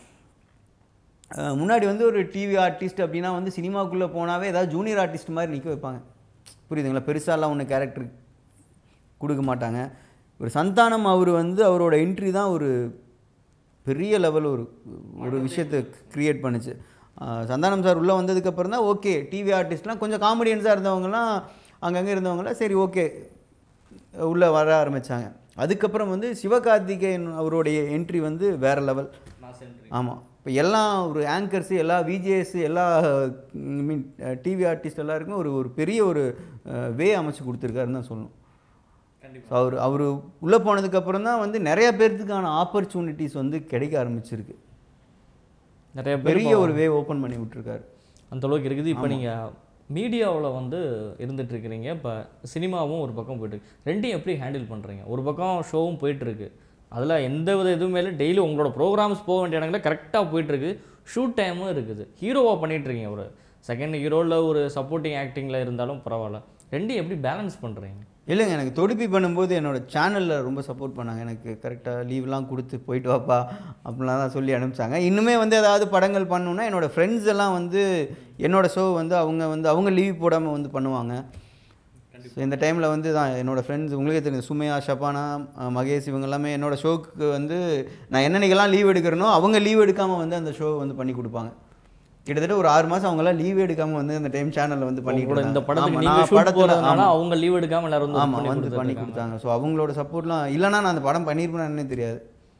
அஹ் முன்னாடி வந்து ஒரு டிவி ஆர்டிஸ்ட் அப்படின்னா வந்து சினிமாக்குள்ளே போனாவே ஏதாவது ஜூனியர் ஆர்டிஸ்ட் மாதிரி நிற்க வைப்பாங்க புரியுதுங்களா பெருசாலாம் ஒன்று கேரக்டர் கொடுக்க மாட்டாங்க ஒரு சந்தானம் அவர் வந்து அவரோட என்ட்ரி தான் ஒரு பெரிய லெவல் ஒரு ஒரு விஷயத்தை க்ரியேட் பண்ணுச்சு ஆஹ் சந்தானம் சார் உள்ளே வந்ததுக்கப்புறம் தான் ஓகே டிவி ஆர்டிஸ்ட்லாம் கொஞ்சம் காமெடியன்ஸாக இருந்தவங்கலாம் அங்கங்கே இருந்தவங்கலாம் சரி ஓகே உள்ளே வர ஆரம்பித்தாங்க அதுக்கப்புறம் வந்து சிவகார்த்திகேயன் அவருடைய என்ட்ரி வந்து வேறு லெவல் ஆமாம் இப்போ எல்லா ஒரு ஆங்கர்ஸு எல்லா விஜேஎஸ் எல்லா மீன் டிவி ஆர்டிஸ்ட் எல்லாருக்கும் ஒரு ஒரு பெரிய ஒரு வே அமைச்சு கொடுத்துருக்காருன்னு தான் சொல்லணும் ஸோ அவர் அவர் உள்ளே போனதுக்கப்புறம் தான் வந்து நிறைய பேர்த்துக்கான ஆப்பர்ச்சுனிட்டிஸ் வந்து கிடைக்க ஆரம்பிச்சிருக்கு நிறைய பேர் பெரிய ஒரு வே ஓப்பன் பண்ணி விட்டுருக்காரு அந்த அளவுக்கு இருக்குது இப்போ நீங்கள் மீடியாவில் வந்து இருந்துட்டு இருக்கிறீங்க இப்போ சினிமாவும் ஒரு பக்கம் போயிட்டு இருக்கு. ரெண்டையும் எப்படி ஹேண்டில் பண்ணுறீங்க ஒரு பக்கம் ஷோவும் போயிட்டுருக்கு அதில் எந்த வித இதுவுமே இல்லை டெய்லி உங்களோட ப்ரோக்ராம்ஸ் போக வேண்டிய இடங்களில் கரெக்டாக போயிட்டுருக்கு ஷூட் டைமும் இருக்குது ஹீரோவாக பண்ணிகிட்ருக்கீங்க ஒரு செகண்ட் ஹீரோவில் ஒரு சப்போர்ட்டிங் ஆக்டிங்கில் இருந்தாலும் பரவாயில்ல ரெண்டையும் எப்படி பேலன்ஸ் பண்ணுறீங்க இல்லைங்க எனக்கு தொடுப்பி பண்ணும்போது என்னோட சேனலில் ரொம்ப சப்போர்ட் பண்ணாங்க எனக்கு கரெக்டாக லீவ்லாம் கொடுத்து போயிட்டு வாப்பா அப்படிலாம் தான் சொல்லி அனுப்பிச்சாங்க இன்னுமே வந்து ஏதாவது படங்கள் பண்ணணுன்னா என்னோட ஃப்ரெண்ட்ஸ் எல்லாம் வந்து என்னோட ஷோ வந்து அவங்க வந்து அவங்க லீவ் போடாமல் வந்து பண்ணுவாங்க ஸோ இந்த டைமில் வந்து தான் என்னோட ஃப்ரெண்ட்ஸ் உங்களுக்கே தெரியும் சுமையா ஷபானா அஹ், மகேஷ் இவங்க எல்லாமே என்னோட ஷோக்கு வந்து நான் என்னன்னைக்கெல்லாம் லீவ் எடுக்கிறனோ அவங்க லீவ் எடுக்காமல் வந்து அந்த ஷோ வந்து பண்ணி கொடுப்பாங்க கிட்டத்தட்ட ஒரு ஆறு மாதம் அவங்களாம் லீவ் எடுக்காமல் வந்து அந்த டைம் சேனலில் வந்து பண்ணி உங்களோட இந்த கொடுத்தாங்க. படத்துக்கு ஆமா, நீங்கள் நான் ஷூட் படத்துல போகிறதுனால ஆமா. அவங்க லீவ் எடுக்காமல் எல்லாரும் வந்து ஆமாம் பண்ணி வந்து பண்ணி கொடுத்துருக்காங்க. கொடுத்தாங்க ஸோ அவங்களோட சப்போர்ட்லாம் இல்லைனா நான் அந்த படம் பண்ணியிருப்பேன்னு தெரியாது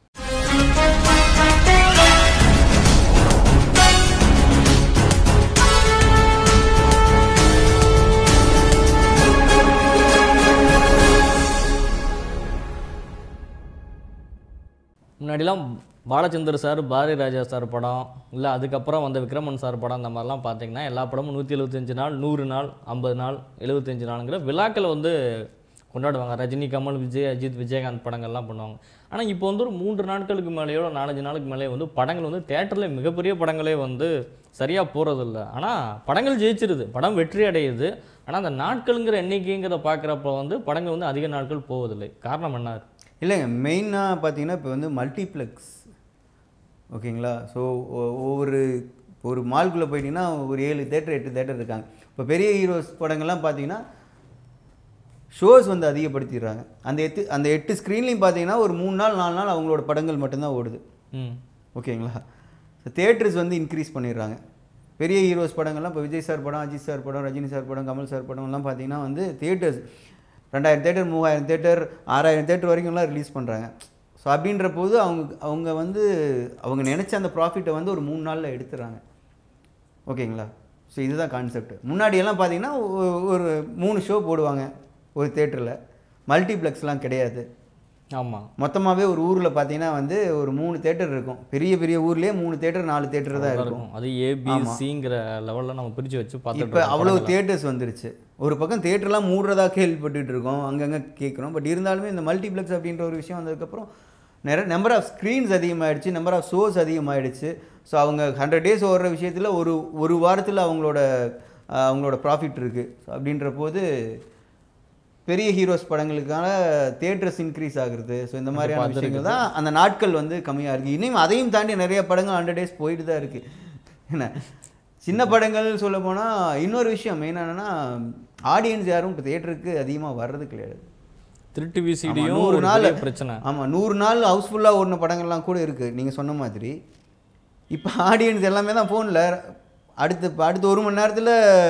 முன்னாடிலாம் பாலச்சந்தர் சார் பாரதி ராஜா சார் படம் இல்லை அதுக்கப்புறம் வந்த விக்ரமன் சார் படம் அந்த மாதிரிலாம் பார்த்தீங்கன்னா எல்லா படமும் நூற்றி எழுபத்தஞ்சு நாள் நூறு நாள் ஐம்பது நாள் எழுபத்தஞ்சு நாளுங்கிற விழாக்களை வந்து கொண்டாடுவாங்க ரஜினி கமல் விஜய் அஜித் விஜயகாந்த் படங்கள்லாம் பண்ணுவாங்க ஆனால் இப்போ வந்து ஒரு மூன்று நாட்களுக்கு மேலேயோ நாலஞ்சு நாளுக்கு மேலேயோ வந்து படங்கள் வந்து தேட்டரில் மிகப்பெரிய படங்களே வந்து சரியாக போகிறதில்ல ஆனால் படங்கள் ஜெயிச்சிருது படம் வெற்றி அடையுது ஆனால் அந்த நாட்களுங்கிற எண்ணிக்கைங்கிறத பார்க்குறப்ப வந்து படங்கள் வந்து அதிக நாட்கள் போவதில்லை காரணம் என்ன இல்லைங்க மெயினாக பார்த்தீங்கன்னா இப்போ வந்து மல்டிப்ளெக்ஸ் ஓகேங்களா ஸோ ஒவ்வொரு ஒரு மால்குள்ளே போயிட்டீங்கன்னா ஒரு ஏழு தேட்டர் எட்டு தேட்டர் இருக்காங்க இப்போ பெரிய ஹீரோஸ் படங்கள்லாம் பார்த்தீங்கன்னா ஷோஸ் வந்து அதிகப்படுத்திடுறாங்க அந்த எட்டு அந்த எட்டு ஸ்க்ரீன்லேயும் பார்த்தீங்கன்னா ஒரு மூணு நாள் நாலு நாள் அவங்களோட படங்கள் மட்டும்தான் ஓடுது ம் ஓகேங்களா தேட்டர்ஸ் வந்து இன்க்ரீஸ் பண்ணிடுறாங்க பெரிய ஹீரோஸ் படங்கள்லாம் இப்போ விஜய் சார் படம் அஜித் சார் படம் ரஜினி சார் படம் கமல் சார் படம்லாம் பார்த்தீங்கன்னா வந்து தியேட்டர்ஸ் ரெண்டாயிரம் தேட்டர் மூவாயிரம் தேட்டர் ஆறாயிரம் தேட்டர் வரைக்கும்லாம் ரிலீஸ் பண்ணுறாங்க ஸோ அப்படின்ற போது அவங்க அவங்க வந்து அவங்க நினச்ச அந்த ப்ராஃபிட்டை வந்து ஒரு மூணு நாளில் எடுத்துடுறாங்க ஓகேங்களா ஸோ இதுதான் கான்செப்ட் முன்னாடியெல்லாம் பார்த்தீங்கன்னா ஒ- ஒரு மூணு ஷோ போடுவாங்க ஒரு தேட்டரில் மல்டிப்ளெக்ஸ்லாம் கிடையாது ஆமாம் மொத்தமாகவே ஒரு ஊரில் பார்த்தீங்கன்னா வந்து ஒரு மூணு தேட்டர் இருக்கும் பெரிய பெரிய ஊர்லேயே மூணு தேட்டர் நாலு தேட்டர் தான் இருக்கும் இருக்கும் அது ஏபிசிங்கிற லெவலில் நம்ம பிரித்து வச்சு இப்போ பார்த்துட்டு அவ்வளோ தேட்டர்ஸ் வந்துருச்சு ஒரு பக்கம் தேட்டர்லாம் மூடுறதா கேள்விப்பட்டுட்டு இருக்கோம் அங்கங்கே கேட்குறோம் பட் இருந்தாலுமே இந்த மல்டிப்ளெக்ஸ் அப்படின்ற ஒரு விஷயம் வந்ததுக்கப்புறம் நிறைய நம்பர் ஆஃப் ஸ்க்ரீன்ஸ் அதிகமாகிடுச்சு நம்பர் ஆஃப் ஷோஸ் அதிகமாகிடுச்சு ஸோ அவங்க ஹண்ட்ரட் டேஸ் ஓடுற விஷயத்தில் ஒரு ஒரு வாரத்தில் அவங்களோட ஆஹ் அவங்களோட ப்ராஃபிட் இருக்குது அப்படின்ற போது பெரிய ஹீரோஸ் படங்களுக்கான தியேட்டர்ஸ் இன்க்ரீஸ் ஆகுறது ஸோ இந்த மாதிரியான விஷயங்கள் தான் அந்த நாட்கள் வந்து கம்மியாக இருக்குது இன்னும் அதையும் தாண்டி நிறைய படங்கள் ஹண்ட்ரட் டேஸ் போயிட்டு தான் இருக்குது என்ன சின்ன படங்கள் சொல்ல போனால் இன்னொரு விஷயம் மெயின் என்னன்னா ஆடியன்ஸ் யாரும் இப்போ தியேட்டருக்கு அதிகமாக வர்றது கிடையாது திருட்டு ஆமா, விசிடியும் நூறு ஒரு நாள் பெரிய பிரச்சனை ஆமாம் நூறு நாள் ஹவுஸ்ஃபுல்லாக ஓடின படங்கள்லாம் கூட இருக்குது நீங்கள் சொன்ன மாதிரி இப்போ ஆடியன்ஸ் எல்லாமே தான் ஃபோனில் அடுத்து இப்ப அடுத்த ஒரு மணி நேரத்தில்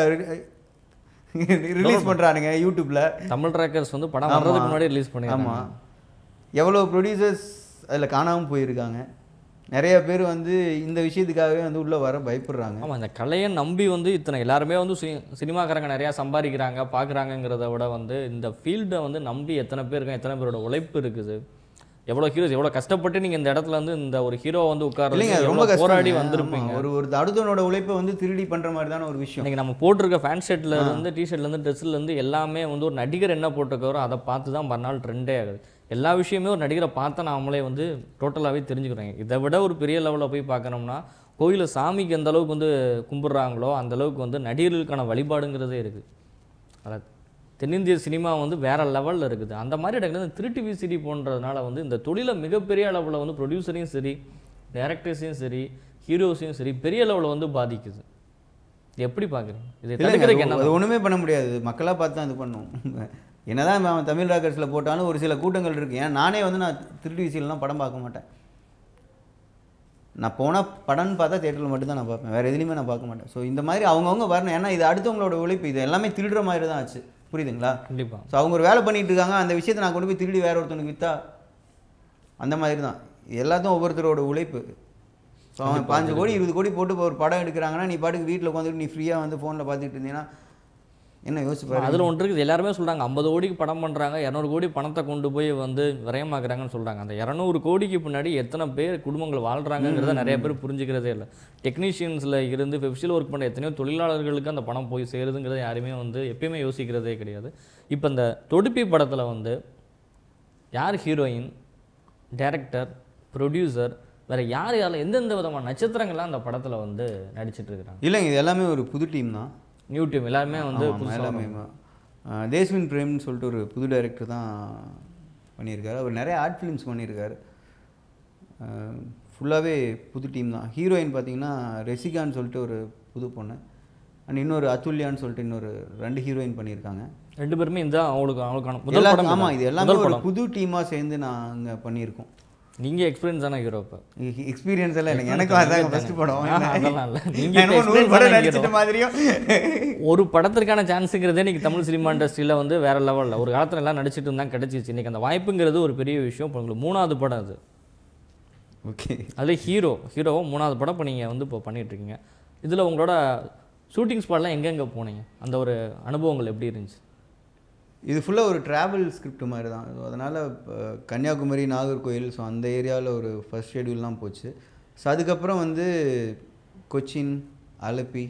ரிலீஸ் பண்ணுறானுங்க யூடியூப்பில் தமிழ் ட்ராக்கர்ஸ் வந்து படம் வர்றதுக்கு முன்னாடி ரிலீஸ் பண்ணிருக்காங்க ஆமாம் எவ்வளோ ப்ரொடியூசர்ஸ் அதில் காணாமல் போயிருக்காங்க நிறைய பேர் வந்து இந்த விஷயத்துக்காகவே வந்து உள்ளே வர பயப்படுறாங்க ஆமா இந்த கலையை நம்பி வந்து இத்தனை எல்லாருமே வந்து சி சினிமாக்காரங்க நிறையா சம்பாதிக்கிறாங்க பார்க்குறாங்கங்கிறத விட வந்து இந்த ஃபீல்டை வந்து நம்பி எத்தனை பேர் இருக்காங்க எத்தனை பேரோட உழைப்பு இருக்குது எவ்வளோ ஹீரோஸ் எவ்வளோ கஷ்டப்பட்டு நீங்கள் இந்த இடத்துல வந்து இந்த ஒரு ஹீரோ வந்து உட்கார இல்லைங்க அது ரொம்ப ரொம்ப போராடி கஷ்டம் வந்திருப்பீங்க ஒரு ஒரு அடுத்தவனோட உழைப்பை வந்து திருடி பண்ணுற மாதிரி தானே ஒரு விஷயம் இன்னைக்கு நம்ம போட்டிருக்க ஃபேன் ஷர்ட்ல இருந்து டிஷர்ட்ல இருந்து ட்ரெஸ்ல இருந்து எல்லாமே வந்து ஒரு நடிகர் என்ன போட்டிருக்காரோ அதை பார்த்து தான் மறுநாள் ட்ரெண்டே ஆகுது எல்லா விஷயமே ஒரு நடிகரை பார்த்தா நாமளே வந்து டோட்டலாகவே தெரிஞ்சுக்கிறோங்க இதை விட ஒரு பெரிய லெவலில் போய் பார்க்கணும்னா கோயிலில் சாமிக்கு எந்த அளவுக்கு வந்து கும்பிட்றாங்களோ அந்த அளவுக்கு வந்து நடிகர்களுக்கான வழிபாடுங்கிறதே இருக்குது அதான் தென்னிந்திய சினிமா வந்து வேற லெவலில் இருக்குது அந்த மாதிரி இடத்துல இந்த திருட்டு விசிடி போன்றதுனால வந்து இந்த தொழிலை மிகப்பெரிய அளவில் வந்து ப்ரொடியூசரையும் சரி டேரக்டர்ஸையும் சரி ஹீரோஸையும் சரி பெரிய லெவலில் வந்து பாதிக்குது இது எப்படி பார்க்குறீங்க இதை இல்லைங்க தடுக்கிறதுக்கு அது- என்ன அது ஒன்றுமே பண்ண முடியாது மக்களாக பார்த்து தான் இது பண்ணும் என்னதான் அவன் தமிழ் ராக்கர்ஸில் போட்டாலும் ஒரு சில கூட்டங்கள் இருக்கு ஏன் நானே வந்து நான் திருட்டு விசிலாம் படம் பார்க்க மாட்டேன் நான் போனால் படம்னு பார்த்தா தேட்டரில் மட்டும்தான் நான் பார்ப்பேன் வேறு எதுலையுமே நான் பார்க்க மாட்டேன் ஸோ இந்த மாதிரி அவங்கவுங்க வரணும் ஏன்னா இது அடுத்தவங்களோட உழைப்பு இது எல்லாமே திருடுற மாதிரி தான் ஆச்சு புரியுதுங்களா கண்டிப்பா ஸோ அவங்க ஒரு வேலை பண்ணிட்டு இருக்காங்க அந்த விஷயத்தை நான் கொண்டு போய் திருடி வேற ஒருத்தனுக்கு விற்றா அந்த மாதிரி தான் எல்லாத்தையும் ஒவ்வொருத்தரோட உழைப்பு ஸோ அவன் பாஞ்சு கோடி இருபது கோடி போட்டு இப்போ ஒரு படம் எடுக்கிறாங்கன்னா நீ பாட்டுக்கு வீட்டில் உட்காந்துட்டு நீ ஃப்ரீயாக வந்து ஃபோனில் பார்த்துட்டு இருந்தீங்கன்னா என்ன யோசிச்சு பாரு அதில் ஒன்று இருக்குது எல்லாருமே சொல்கிறாங்க ஐம்பது கோடிக்கு படம் பண்ணுறாங்க இரநூறு கோடி பணத்தை கொண்டு போய் வந்து விரயமாக்குறாங்கன்னு சொல்கிறாங்க அந்த இரநூறு கோடிக்கு பின்னாடி எத்தனை பேர் குடும்பங்கள் வாழ்கிறாங்கங்கிறத நிறைய பேர் புரிஞ்சுக்கிறதே இல்லை டெக்னீஷியன்ஸில் இருந்து ஃபெஃபிஷியல் ஒர்க் பண்ண எத்தனையோ தொழிலாளர்களுக்கு அந்த பணம் போய் சேருதுங்கிறத யாருமே வந்து எப்பயுமே யோசிக்கிறதே கிடையாது இப்போ இந்த தொடுப்பி படத்தில் வந்து யார் ஹீரோயின் டைரக்டர் ப்ரொடியூசர் வேற யார் யாரில் எந்தெந்த விதமான நட்சத்திரங்கள்லாம் அந்த படத்தில் வந்து நடிச்சிட்டு இருக்கிறாங்க இல்லைங்க இது எல்லாமே ஒரு புது டீம் தான் நியூ டீம் எல்லாருமே வந்து ஆமாம், புதுசா எல்லாமே ஆ, தேஸ்வின் பிரேம்னு சொல்லிட்டு ஒரு புது டைரக்டர் தான் பண்ணியிருக்காரு அவர் நிறைய ஆர்ட் ஃபிலிம்ஸ் பண்ணியிருக்காரு ஃபுல்லாகவே புது டீம் தான் ஹீரோயின் பார்த்தீங்கன்னா ரெசிகான்னு சொல்லிட்டு ஒரு புது பொண்ணு அண்ட் இன்னொரு அதுல்யான்னு சொல்லிட்டு இன்னொரு ரெண்டு ஹீரோயின் பண்ணியிருக்காங்க ரெண்டு பேருமே இந்த அவங்களுக்கு அவங்களுக்கான முதல் எல்லா படம் ஆமாம் இது இதுதான். எல்லாமே முதல் ஒரு படம் புது டீமாக சேர்ந்து நாங்கள் பண்ணியிருக்கோம் நீங்க எக்ஸ்பீரியன்ஸ் தானே ஹீரோ இப்போ எக்ஸ்பீரியன்ஸ் எல்லாம் எனக்கு எனக்கும் அதாங்க ஃபஸ்ட்டு படம் ஆஹா, அதெல்லாம் இல்ல. நீங்க நான் என்னமோ இப்ப நூறு படம் experience நடிச்சிட்ட மாதிரியும் ஒரு படத்திற்கான சான்ஸுங்கிறதே இன்னைக்கு தமிழ் சினிமா இண்டஸ்ட்ரியில் வந்து வேற லெவலில் ஒரு காலத்துல எல்லாம் நடிச்சிட்டு இருந்தா கிடைச்சிச்சு இன்னைக்கு அந்த வாய்ப்புங்கிறது ஒரு பெரிய விஷயம் இப்போ உங்களுக்கு மூணாவது படம் அது ஓகே அதில் ஹீரோ ஹீரோவை மூணாவது படம் இப்போ நீங்கள் வந்து இப்போ பண்ணிட்டு இருக்கீங்க இதில் உங்களோட ஷூட்டிங் ஸ்பாட்லாம் எங்கெங்கே போனீங்க அந்த ஒரு அனுபவங்கள் எப்படி இருந்துச்சு இது ஃபுல்லாக ஒரு ட்ராவல் ஸ்கிரிப்ட் மாதிரி தான் ஸோ அதனால் கன்னியாகுமரி நாகர்கோயில் ஸோ அந்த ஏரியாவில் ஒரு ஃபர்ஸ்ட் ஷெடியூல்லாம் போச்சு ஸோ அதுக்கப்புறம் வந்து கொச்சின் அலப்பி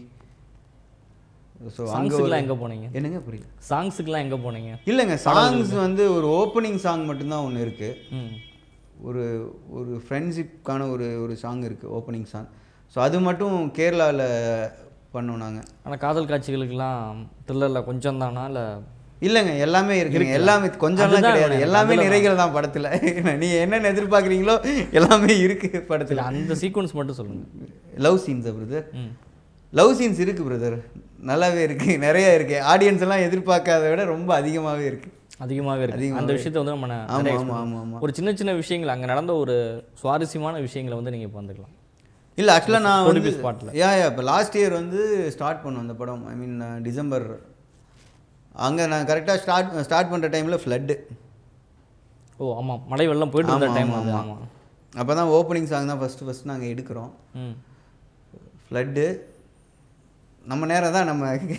ஸோ அங்கே சாங்ஸுக்கெலாம் எங்கே போனீங்க என்னங்க புரியல சாங்ஸுக்கெலாம் எங்கே போனீங்க இல்லைங்க சாங்ஸ் வந்து ஒரு ஓப்பனிங் சாங் மட்டும்தான் ஒன்று இருக்குது ம் ஒரு ஒரு ஃப்ரெண்ட்ஷிப்கான ஒரு ஒரு சாங் இருக்குது ஓப்பனிங் சாங் ஸோ அது மட்டும் கேரளாவில் பண்ணோம் நாங்கள் ஆனால் காதல் காட்சிகளுக்கெல்லாம் த்ரில்லரில் கொஞ்சம் தானா இல்லை இல்லைங்க எல்லாமே இருக்குங்க எல்லாமே கொஞ்சம்லாம் அதுதான் கிடையாது எனக்கு எல்லாமே அதுல நிறைகள் தான் படத்தில் நீ என்னென்ன எதிர்பார்க்குறீங்களோ எல்லாமே இருக்கு படத்தில் இல்லை அந்த சீக்வன்ஸ் மட்டும் சொல்லுங்கள் லவ் சீன்ஸா பிரதர் ம் லவ் சீன்ஸ் இருக்கு பிரதர் நல்லாவே இருக்கு நிறைய இருக்கு ஆடியன்ஸ் எல்லாம் எதிர்பார்க்காத விட ரொம்ப அதிகமாகவே இருக்கு அதிகமாகவே இருக்கு அதிகமாவே அந்த விஷயத்தை வந்து நம்ம ஆமா நிறைய ஆமா explore ஆமா ஆமா ஒரு சின்ன சின்ன விஷயங்கள் அங்கே நடந்த ஒரு சுவாரஸ்யமான விஷயங்களை வந்து நீங்கள் வந்துக்கலாம் இல்லை ஆக்சுவலாக நான் Produce வந்து spotல. யா யா இப்போ லாஸ்ட் இயர் வந்து ஸ்டார்ட் பண்ணோம் அந்த படம் ஐ மீன் டிசம்பர் அங்கே நான் கரெக்டாக ஸ்டார்ட் ஸ்டார்ட் பண்ணுற டைமில் ஃப்ளட்டு ஓ ஆமாம் மழை வெள்ளம் போயிட்டு இருந்த ஆமா, டைம் ஆமா, அது ஆமா. ஆமாம் அப்போ தான் ஓப்பனிங் சாங் தான் ஃபஸ்ட்டு ஃபஸ்ட்டு நாங்கள் எடுக்கிறோம் ம் ஃப்ளட்டு நம்ம நேரம் தான் நம்ம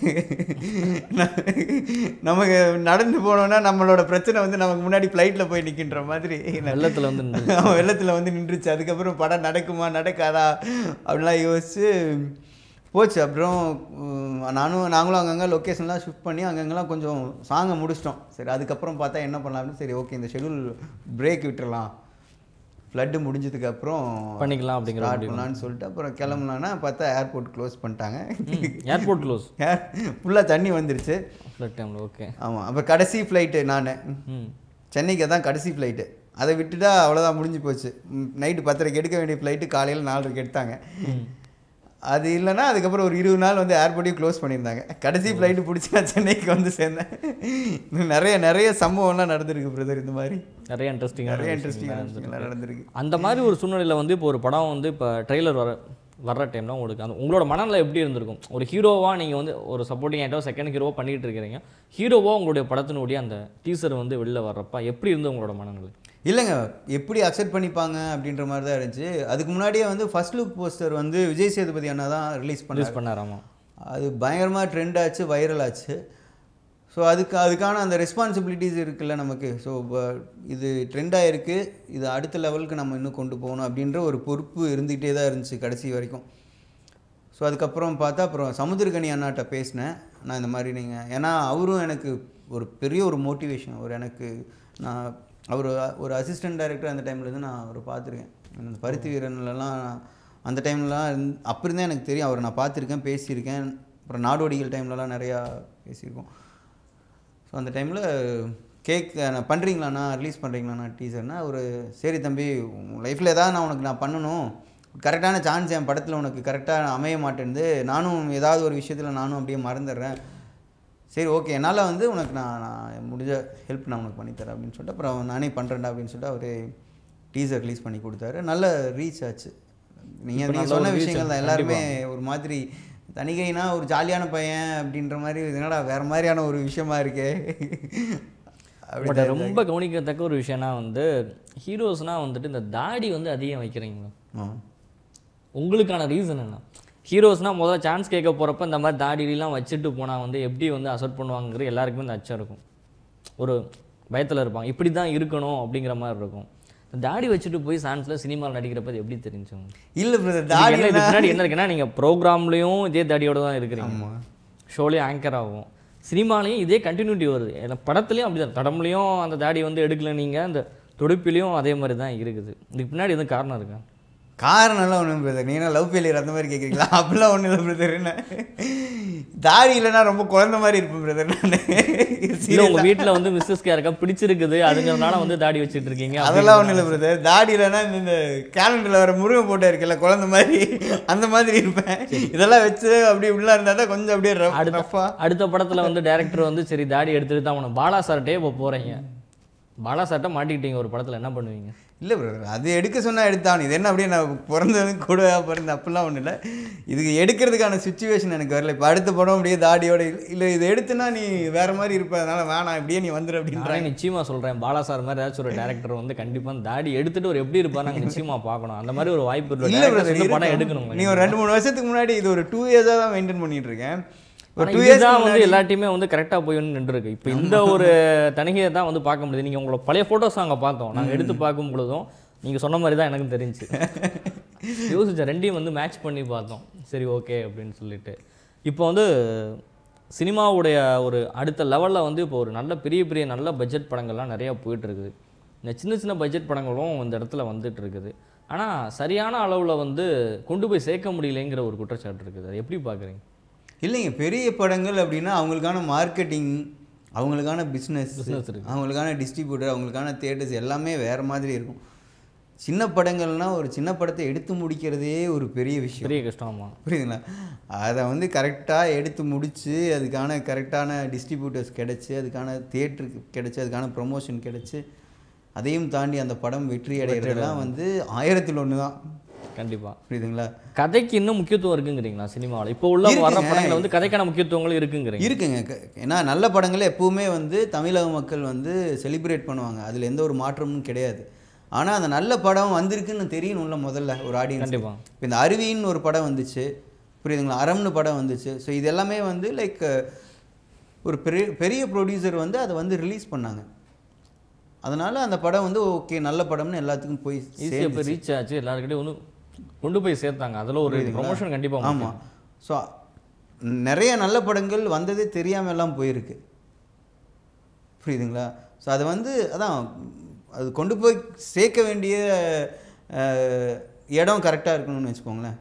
நமக்கு நடந்து போனோம்னா நம்மளோட பிரச்சனை வந்து நமக்கு முன்னாடி ஃப்ளைட்டில் போய் நிற்கின்ற மாதிரி வெள்ளத்தில் வந்து நின்னு. அவன் வெள்ளத்தில் வந்து நின்றுச்சு அதுக்கப்புறம் படம் நடக்குமா நடக்காதா அப்படிலாம் யோசிச்சு போச்சு அப்புறம் உம், நானும் நாங்களும் அங்கங்கே லொக்கேஷன்லாம் ஷிஃப்ட் பண்ணி அங்கங்கெல்லாம் கொஞ்சம் சாங்கை முடிச்சிட்டோம் சரி அதுக்கப்புறம் பார்த்தா என்ன பண்ணலாம் அப்படின்னு சரி ஓகே இந்த ஷெடியூல் பிரேக் விட்டுறலாம் ஃப்ளட்டு முடிஞ்சதுக்கப்புறம் பண்ணிக்கலாம் அப்படிங்கிற ஸ்டார்ட் பண்ணலான்னு சொல்லிட்டு அப்புறம் கிளம்பலான்னா பார்த்தா ஏர்போர்ட் க்ளோஸ் பண்ணிட்டாங்க ஏர்போர்ட் க்ளோஸ் ஃபுல்லாக தண்ணி வந்துருச்சு ஃப்ளைட் டைமில் ஓகே ஆமாம் அப்போ கடைசி ஃப்ளைட்டு நான் ம் சென்னைக்கு தான் கடைசி ஃப்ளைட்டு அதை விட்டுட்டா அவ்வளோதான் முடிஞ்சு போச்சு நைட்டு பத்தரைக்கு எடுக்க வேண்டிய ஃப்ளைட்டு காலையில் நாலரைக்கு எடுத்தாங்க அது இல்லைன்னா அதுக்கப்புறம் ஒரு இருபது நாள் வந்து ஏர்போர்ட்டையும் க்ளோஸ் பண்ணியிருந்தாங்க கடைசி ஃப்ளைட்டு பிடிச்சி நான் சென்னைக்கு வந்து சேர்ந்தேன் இன்னும் நிறைய நிறைய சம்பவம்லாம் நடந்திருக்கு பிரதர் இந்த மாதிரி நிறைய இன்ட்ரெஸ்டிங்காக நிறைய இன்ட்ரெஸ்டிங்கான விஷயங்கள்லாம் நடந்திருக்கு அந்த மாதிரி ஒரு சூழ்நிலையில் வந்து இப்போ ஒரு படம் வந்து இப்போ ட்ரெய்லர் வர வர்ற டைமில் உங்களுக்கு அந்த உங்களோட மனநிலை எப்படி இருந்திருக்கும் ஒரு ஹீரோவாக நீங்கள் வந்து ஒரு சப்போர்ட்டிங் ஆகிட்டோ செகண்ட் ஹீரோவாக பண்ணிட்டு இருக்கிறீங்க ஹீரோவாக உங்களுடைய படத்தினுடைய அந்த டீசர் வந்து வெளில வர்றப்ப எப்படி இருந்து உங்களோட மனநிலை இல்லைங்க எப்படி அக்செப்ட் பண்ணிப்பாங்க அப்படின்ற மாதிரி தான் இருந்துச்சு அதுக்கு முன்னாடியே வந்து ஃபர்ஸ்ட் லுக் போஸ்டர் வந்து விஜய் சேதுபதி அண்ணா தான் ரிலீஸ் பண்ணார் ரிலீஸ் பண்ணாராமா அது பயங்கரமாக ட்ரெண்ட் ஆச்சு வைரல் ஆச்சு ஸோ அதுக்கு அதுக்கான அந்த ரெஸ்பான்சிபிலிட்டிஸ் இருக்குல்ல நமக்கு ஸோ இது ட்ரெண்ட் ஆகிருக்கு இது அடுத்த லெவலுக்கு நம்ம இன்னும் கொண்டு போகணும் அப்படின்ற ஒரு பொறுப்பு இருந்துகிட்டே தான் இருந்துச்சு கடைசி வரைக்கும் ஸோ அதுக்கப்புறம் பார்த்தா அப்புறம் சமுத்திரகனி அண்ணாட்ட பேசினேன் நான் இந்த மாதிரி நீங்கள் ஏன்னா அவரும் எனக்கு ஒரு பெரிய ஒரு மோட்டிவேஷன் அவர் எனக்கு நான் அவர் ஒரு அசிஸ்டன்ட் டைரக்டர் அந்த டைம்லேருந்து நான் அவரை பார்த்துருக்கேன் அந்த பருத்தி வீரன்லலாம் அந்த டைம்லலாம் அப்போ இருந்தே எனக்கு தெரியும் அவரை நான் பார்த்துருக்கேன் பேசியிருக்கேன் அப்புறம் நாடோடிகள் டைம்லலாம் நிறையா பேசியிருக்கோம் ஸோ அந்த டைமில் கேக் நான் பண்ணுறீங்களாண்ணா ரிலீஸ் பண்ணுறீங்களாண்ணா டீசர்னா ஒரு சரி தம்பி லைஃப்பில் ஏதாவது நான் உனக்கு நான் பண்ணணும் கரெக்டான சான்ஸ் என் படத்தில் உனக்கு கரெக்டாக அமைய மாட்டேன்து நானும் ஏதாவது ஒரு விஷயத்தில் நானும் அப்படியே மறந்துடுறேன் சரி ஓகே என்னால் வந்து உனக்கு நான் நான் முடிஞ்ச ஹெல்ப் நான் உனக்கு பண்ணித்தரேன் அப்படின்னு சொல்லிட்டு அப்புறம் நானே பண்ணுறேன்டா அப்படின்னு சொல்லிட்டு அவர் டீசர் ரிலீஸ் பண்ணி கொடுத்தாரு நல்ல ரீச் ஆச்சு நீங்கள் இப்ப நீங்கள் நல்ல சொன்ன ஒரு reach விஷயங்கள் தான் ஆச்சு. எல்லாருமே ஒரு மாதிரி தனிகைனா ஒரு ஜாலியான பையன் அப்படின்ற மாதிரி இது என்னடா வேற மாதிரியான ஒரு விஷயமா இருக்கே அப்படி பட் ரொம்ப கவனிக்கத்தக்க ஒரு விஷயம்னா வந்து ஹீரோஸ்னால் வந்துட்டு இந்த தாடி வந்து அதிகம் வைக்கிறீங்களா ஆ. உங்களுக்கான ரீசன் என்ன ஹீரோஸ்னால் முதல்ல சான்ஸ் கேட்க போகிறப்ப இந்த மாதிரி தாடிலாம் வச்சுட்டு போனால் வந்து எப்படி வந்து அசர்ட் பண்ணுவாங்கிறது எல்லாருக்குமே இந்த அச்சம் இருக்கும் ஒரு பயத்தில் இருப்பாங்க இப்படி தான் இருக்கணும் அப்படிங்கிற மாதிரி இருக்கும் இந்த தாடி வச்சுட்டு போய் சான்ஸில் சினிமாவில் நடிக்கிறப்ப அது எப்படி தெரிஞ்சவங்க இல்ல பிரதர் தாடி தாடி இதுக்கு பின்னாடி என்ன இருக்குன்னா நீங்கள் ப்ரோக்ராம்லேயும் இதே தாடியோட தான் இருக்கிறீங்க ஆமா ஷோலேயும் ஆங்கர் ஆகும் சினிமாலையும் இதே கண்டினியூட்டி வருது ஏன்னா படத்துலையும் அப்படி தான் தடம்லையும் அந்த தாடி வந்து எடுக்கல நீங்கள் அந்த துடுப்பிலையும் அதே மாதிரி தான் இருக்குது இதுக்கு பின்னாடி எதுவும் காரணம் இருக்கா காரணம்லாம் ஒன்றும் பிரதர் நீங்க லவ் ஃபெயிலியர் அந்த மாதிரி கேட்குறீங்களா அப்படிலாம் ஒன்றும் இல்லை பிரதர் என்ன தாடி இல்லைன்னா ரொம்ப குழந்த மாதிரி இருப்பேன் பிரதர் நான் இல்லை உங்கள் வீட்டில் வந்து மிஸ்ஸஸ்க்கு யாருக்கா பிடிச்சிருக்குது அதுங்கிறதுனால வந்து தாடி வச்சுட்டு இருக்கீங்க அதெல்லாம் ஒன்றும் இல்லை பிரதர் தாடி இல்லைன்னா இந்த- இந்த கேலண்டரில் வர முருகன் போட்டோ இருக்குல்ல குழந்த மாதிரி அந்த மாதிரி இருப்பேன் இதெல்லாம் வச்சு அப்படி இப்படிலாம் இருந்தால் தான் கொஞ்சம் அப்படியே அடுத்த ரஃபா அடுத்த படத்தில் வந்து டேரக்டர் வந்து சரி தாடி எடுத்துட்டு தான் அவனை பாலா சார்ட்டே இப்போ போகிறீங்க பாலா சார்ட்ட மாட்டிக்கிட்டீங்க ஒரு படத்தில் என்ன பண்ணுவீங்க இல்லை பிரதர் அது எடுக்க சொன்னால் எடுத்தான் இது என்ன அப்படியே நான் பிறந்தது கூட பிறந்த அப்படிலாம் ஒன்றும் இல்லை இதுக்கு எடுக்கிறதுக்கான சுச்சுவேஷன் எனக்கு வரல இப்போ அடுத்த படம் அப்படியே தாடியோட இல்லை இது எடுத்துனா நீ வேற மாதிரி இருப்ப அதனால வேணாம் இப்படியே நீ வந்துரு நானே அப்படின்றாங்க நிச்சயமா சொல்றேன் பாலா சார் மாதிரி ஏதாச்சும் ஒரு டேரக்டர் வந்து கண்டிப்பா அந்த தாடி எடுத்துட்டு ஒரு எப்படி இருப்பாரு நாங்க நிச்சயமா பார்க்கணும் அந்த மாதிரி ஒரு வாய்ப்பு இருக்கு இல்லை Directors பிரதர் வந்து படம் எடுக்கணும் நீ ஒரு ரெண்டு மூணு வருஷத்துக்கு முன்னாடி இது ஒரு டூ இயர்ஸாக தான் மெயின்டைன் பண்ணிட்டு இருக்கேன் ஒரு ஆனா டூ இதுதான் இயர்ஸ் வந்து எல்லாத்தையுமே வந்து கரெக்டாக போய் நின்றுருக்கு இப்போ இந்த ஒரு தனிகையை தான் வந்து பார்க்க முடியுது நீங்கள் உங்களோட பழைய ஃபோட்டோஸ் நாங்கள் பார்த்தோம் நாங்கள் எடுத்து பார்க்கும் பொழுதும் நீங்கள் சொன்ன மாதிரி தான் எனக்கு தெரிஞ்சு யோசிச்சேன் ரெண்டையும் வந்து மேட்ச் பண்ணி பார்த்தோம் சரி ஓகே அப்படின்னு சொல்லிட்டு இப்போ வந்து சினிமாவுடைய ஒரு அடுத்த லெவலில் வந்து இப்போ ஒரு நல்ல பெரிய பெரிய நல்ல பட்ஜெட் படங்கள்லாம் நிறையா போயிட்டு இருக்குது இந்த சின்ன சின்ன பட்ஜெட் படங்களும் இந்த இடத்துல வந்துட்டு இருக்குது ஆனால் சரியான அளவில் வந்து கொண்டு போய் சேர்க்க முடியலைங்கிற ஒரு குற்றச்சாட்டு இருக்குது அது எப்படி பார்க்குறீங்க இல்லைங்க பெரிய படங்கள் அப்படின்னா அவங்களுக்கான மார்க்கெட்டிங் அவங்களுக்கான பிஸ்னஸ் Business இருக்கு. அவங்களுக்கான டிஸ்ட்ரிபியூட்டர் அவங்களுக்கான தேட்டர்ஸ் எல்லாமே வேறு மாதிரி இருக்கும் சின்ன படங்கள்னா ஒரு சின்ன படத்தை எடுத்து முடிக்கிறதே ஒரு பெரிய விஷயம் பெரிய கஷ்டமா புரியுதுங்களா அதை வந்து கரெக்டாக எடுத்து முடித்து அதுக்கான கரெக்டான டிஸ்ட்ரிபியூட்டர்ஸ் கிடச்சி அதுக்கான தேட்டருக்கு கிடச்சி அதுக்கான ப்ரொமோஷன் கிடச்சி அதையும் தாண்டி அந்த படம் வெற்றி அடைகிறதெல்லாம் வந்து ஆயிரத்தில் ஒன்று தான் கண்டிப்பா புரியுதுங்களா கதைக்கு இன்னும் முக்கியத்துவம் இருக்குங்கிறீங்களா சினிமாவில் இப்போ உள்ள வர்ற இருக்குங்க. படங்கள் வந்து கதைக்கான முக்கியத்துவங்களும் இருக்குங்கிறீங்க இருக்குங்க க- ஏன்னா நல்ல படங்கள் எப்பவுமே வந்து தமிழக மக்கள் வந்து செலிப்ரேட் பண்ணுவாங்க அதில் எந்த ஒரு மாற்றமும் கிடையாது ஆனால் அந்த நல்ல படம் வந்திருக்குன்னு தெரியணும்ல முதல்ல ஒரு ஆடியன்ஸ் கண்டிப்பா இப்போ இந்த அருவின்னு ஒரு படம் வந்துச்சு புரியுதுங்களா அறம்னு படம் வந்துச்சு ஸோ இது எல்லாமே வந்து லைக் ஒரு பெரிய பெரிய ப்ரொடியூசர் வந்து அதை வந்து ரிலீஸ் பண்ணாங்க அதனால அந்த படம் வந்து ஓகே நல்ல படம்னு எல்லாத்துக்கும் போய் ஈஸியாக போய் ரீச் ஆச்சு எல்லாருக்கிட்டையும் ஒன்று கொண்டு போய் சேர்த்தாங்க அதில் ஒரு ப்ரொமோஷன் கண்டிப்பாக ஆமாம் ஸோ நிறைய நல்ல படங்கள் வந்ததே தெரியாம எல்லாம் போயிருக்கு புரியுதுங்களா ஸோ அது வந்து அதான் அது கொண்டு போய் சேர்க்க வேண்டிய அஹ், இடம் கரெக்டாக இருக்கணும்னு வச்சுக்கோங்களேன்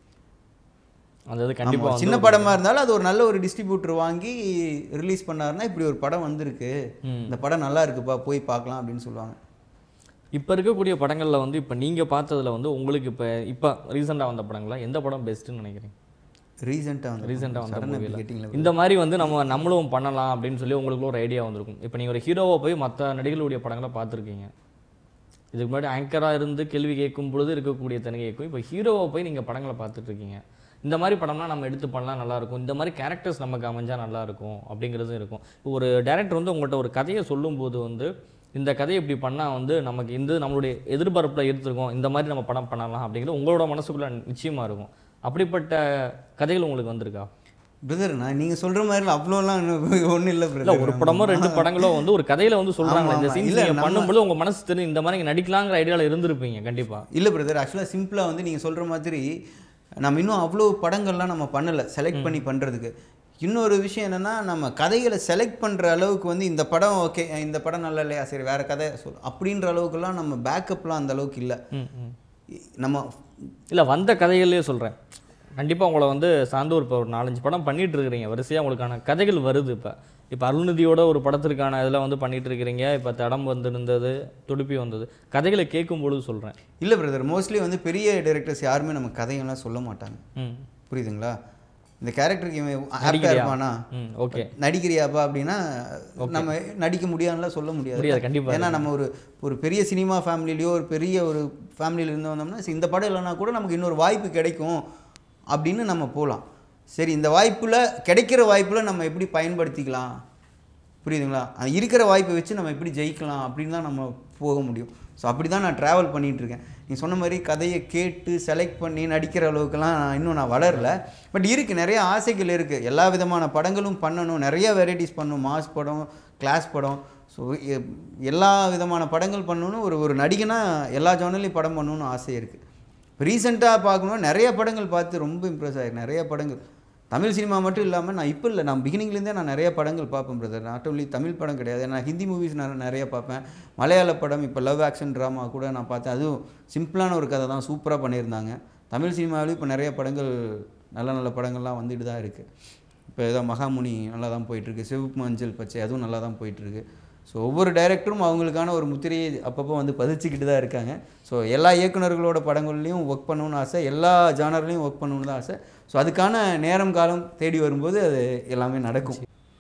அந்த இது ஆமா, கண்டிப்பா வந்து சின்ன படமா இருந்தாலும் அது ஒரு நல்ல ஒரு டிஸ்ட்ரிபியூட்டர் வாங்கி ரிலீஸ் பண்ணாருன்னா இப்படி ஒரு படம் வந்திருக்கு ம். இந்த படம் நல்லா இருக்குப்பா போய் பார்க்கலாம் அப்படின்னு சொல்லுவாங்க இப்போ இருக்கக்கூடிய படங்கள்ல வந்து இப்போ நீங்க பார்த்ததுல வந்து உங்களுக்கு இப்போ இப்போ ரீசெண்டாக வந்த படங்களா எந்த படம் பெஸ்ட்டுன்னு நினைக்கிறீங்க ரீசெண்டாக வந்து ரீசெண்டாக வந்த சடனாக மூவியில் கேட்டிங்களா இந்த மாதிரி வந்து நம்ம நம்மளும் பண்ணலாம் அப்படின்னு சொல்லி உங்களுக்கு ஒரு ஐடியா வந்திருக்கும் இப்போ நீங்கள் ஒரு ஹீரோவை போய் மற்ற நடிகர்களுடைய படங்களை பார்த்துருக்கீங்க இதுக்கு முன்னாடி ஆங்கராக இருந்து கேள்வி கேட்கும் பொழுது இருக்கக்கூடிய தனிகைக்கும் இப்போ ஹீரோவை போய் நீங்கள் படங்களை பார்த்துட்டு இருக்கீங்க இந்த மாதிரி படம்லாம் நம்ம எடுத்து பண்ணலாம் நல்லா இருக்கும் இந்த மாதிரி கேரக்டர்ஸ் நமக்கு அமைஞ்சா நல்லா இருக்கும் அப்படிங்கிறதும் இருக்கும் இப்போ ஒரு டேரக்டர் வந்து உங்கள்கிட்ட ஒரு கதையை சொல்லும்போது வந்து இந்த கதையை இப்படி பண்ணால் வந்து நமக்கு இந்த நம்மளுடைய எதிர்பார்ப்பில் எடுத்துருக்கோம் இந்த மாதிரி நம்ம படம் பண்ணலாம் அப்படிங்கிறது உங்களோட மனசுக்குள்ள நிச்சயமாக இருக்கும் அப்படிப்பட்ட கதைகள் உங்களுக்கு வந்திருக்கா பிரதர் நான் நீங்கள் சொல்கிற மாதிரி அவ்வளோலாம் ஒன்றும் இல்லை இல்ல பிரதர் ஒரு படமோ ரெண்டு படங்களோ வந்து ஒரு கதையில வந்து சொல்றாங்க ஆமா, இந்த ஆமா. சீன்ஸ் இல்ல, நீங்க நம்ம- பண்ணும்போது உங்க மனசு தெரியும் இந்த மாதிரி நீங்க நடிக்கலாங்கிற ஐடியால இருந்திருப்பீங்க கண்டிப்பா இல்லை பிரதர் ஆக்சுவலாக சிம்பிளாக வந்து நீங்கள் சொல்கிற மாதிரி நம்ம இன்னும் அவ்வளோ படங்கள்லாம் நம்ம பண்ணலை செலக்ட் பண்ணி பண்ணுறதுக்கு இன்னொரு விஷயம் என்னென்னா நம்ம கதைகளை செலக்ட் பண்ணுற அளவுக்கு வந்து இந்த படம் ஓகே இந்த படம் நல்லா இல்லையா சரி வேறு கதை சொல் அப்படின்ற அளவுக்குலாம் நம்ம பேக்கப்லாம் அந்த அளவுக்கு இல்லை ம், ம். நம்ம இல்ல வந்த கதைகள்லயே சொல்றேன் கண்டிப்பா உங்களை வந்து சார்ந்து ஒரு இப்போ ஒரு நாலஞ்சு படம் பண்ணிட்டு இருக்கிறீங்க வரிசையா உங்களுக்கான கதைகள் வருது இப்ப இப்போ அருள்நிதியோட ஒரு படத்திற்கான இதில் வந்து பண்ணிட்டு இருக்கிறீங்க இப்போ தடம் வந்திருந்தது துடுப்பி வந்தது கதைகளை கேட்கும் பொழுது சொல்றேன் இல்லை பிரதர் மோஸ்ட்லி வந்து பெரிய டைரக்டர்ஸ் யாருமே நம்ம கதைகள்லாம் சொல்ல மாட்டாங்க ம் புரியுதுங்களா இந்த கேரக்டருக்கு இவன் ஆப்டாக நடிக்கிறியா? இருப்பானா ம் ஓகே நடிக்கிறியாப்பா அப்படின்னா நம்ம நடிக்க முடியாதுலாம் சொல்ல முடியாது முடியாது, கண்டிப்பா ஏன்னா நம்ம ஒரு ஒரு பெரிய சினிமா ஃபேமிலிலையோ ஒரு பெரிய ஒரு ஃபேமிலியில இருந்து வந்தோம்னா சரி, இந்த படம் இல்லைன்னா கூட நமக்கு இன்னொரு வாய்ப்பு கிடைக்கும் அப்படின்னு நம்ம போகலாம் சரி இந்த வாய்ப்பில் கிடைக்கிற வாய்ப்பில் நம்ம எப்படி பயன்படுத்திக்கலாம் புரியுதுங்களா அது இருக்கிற வாய்ப்பை வச்சு நம்ம எப்படி ஜெயிக்கலாம் அப்படின்னு தான் நம்ம போக முடியும் ஸோ அப்படி தான் நான் ட்ராவல் இருக்கேன் நீ சொன்ன மாதிரி கதையை கேட்டு செலக்ட் பண்ணி நடிக்கிற அளவுக்குலாம் நான் இன்னும் நான் வளரல பட் இருக்குது நிறைய ஆசைகள் இருக்குது எல்லா விதமான படங்களும் பண்ணணும் நிறைய வெரைட்டிஸ் பண்ணணும் மாஸ் படம் கிளாஸ் படம் ஸோ எல்லா விதமான படங்கள் பண்ணணும்னு ஒரு ஒரு நடிகனா எல்லா ஜானர்லையும் படம் பண்ணணும்னு ஆசை இருக்குது ரீசெண்டாக பார்க்கணும் நிறைய படங்கள் பார்த்து ரொம்ப இம்ப்ரெஸ் ஆயிருக்கு நிறைய படங்கள் தமிழ் சினிமா மட்டும் இல்லாமல் நான் இப்போ இல்லை நான் பிகினிங்லேருந்தே நான் நிறைய படங்கள் பார்ப்பேன் பிரதர் நாட் only தமிழ் படம் கிடையாது நான் ஹிந்தி மூவிஸ் நான் நிறைய பார்ப்பேன் மலையாள படம் இப்போ லவ் ஆக்ஷன் ட்ராமா கூட நான் பார்த்தேன் அதுவும் சிம்பிளான ஒரு கதை தான் சூப்பராக பண்ணியிருந்தாங்க தமிழ் சினிமாவிலும் இப்போ நிறைய படங்கள் நல்ல நல்ல படங்கள்லாம் வந்துட்டு தான் இருக்குது இப்போ ஏதோ மகாமுனி நல்லா தான் போயிட்டுருக்கு சிவப்பு மஞ்சள் பச்சை அதுவும் நல்லா தான் போயிட்டுருக்கு ஸோ ஒவ்வொரு டைரக்டரும் அவங்களுக்கான ஒரு முத்திரையை அப்பப்போ வந்து பதிச்சுக்கிட்டு தான் இருக்காங்க ஸோ எல்லா இயக்குனர்களோட படங்கள்லையும் ஒர்க் பண்ணணும்னு ஆசை எல்லா ஜானர்லையும் ஒர்க் பண்ணணும்னு தான் ஆசை ஸோ அதுக்கான நேரம் காலம் தேடி வரும்போது அது எல்லாமே நடக்கும்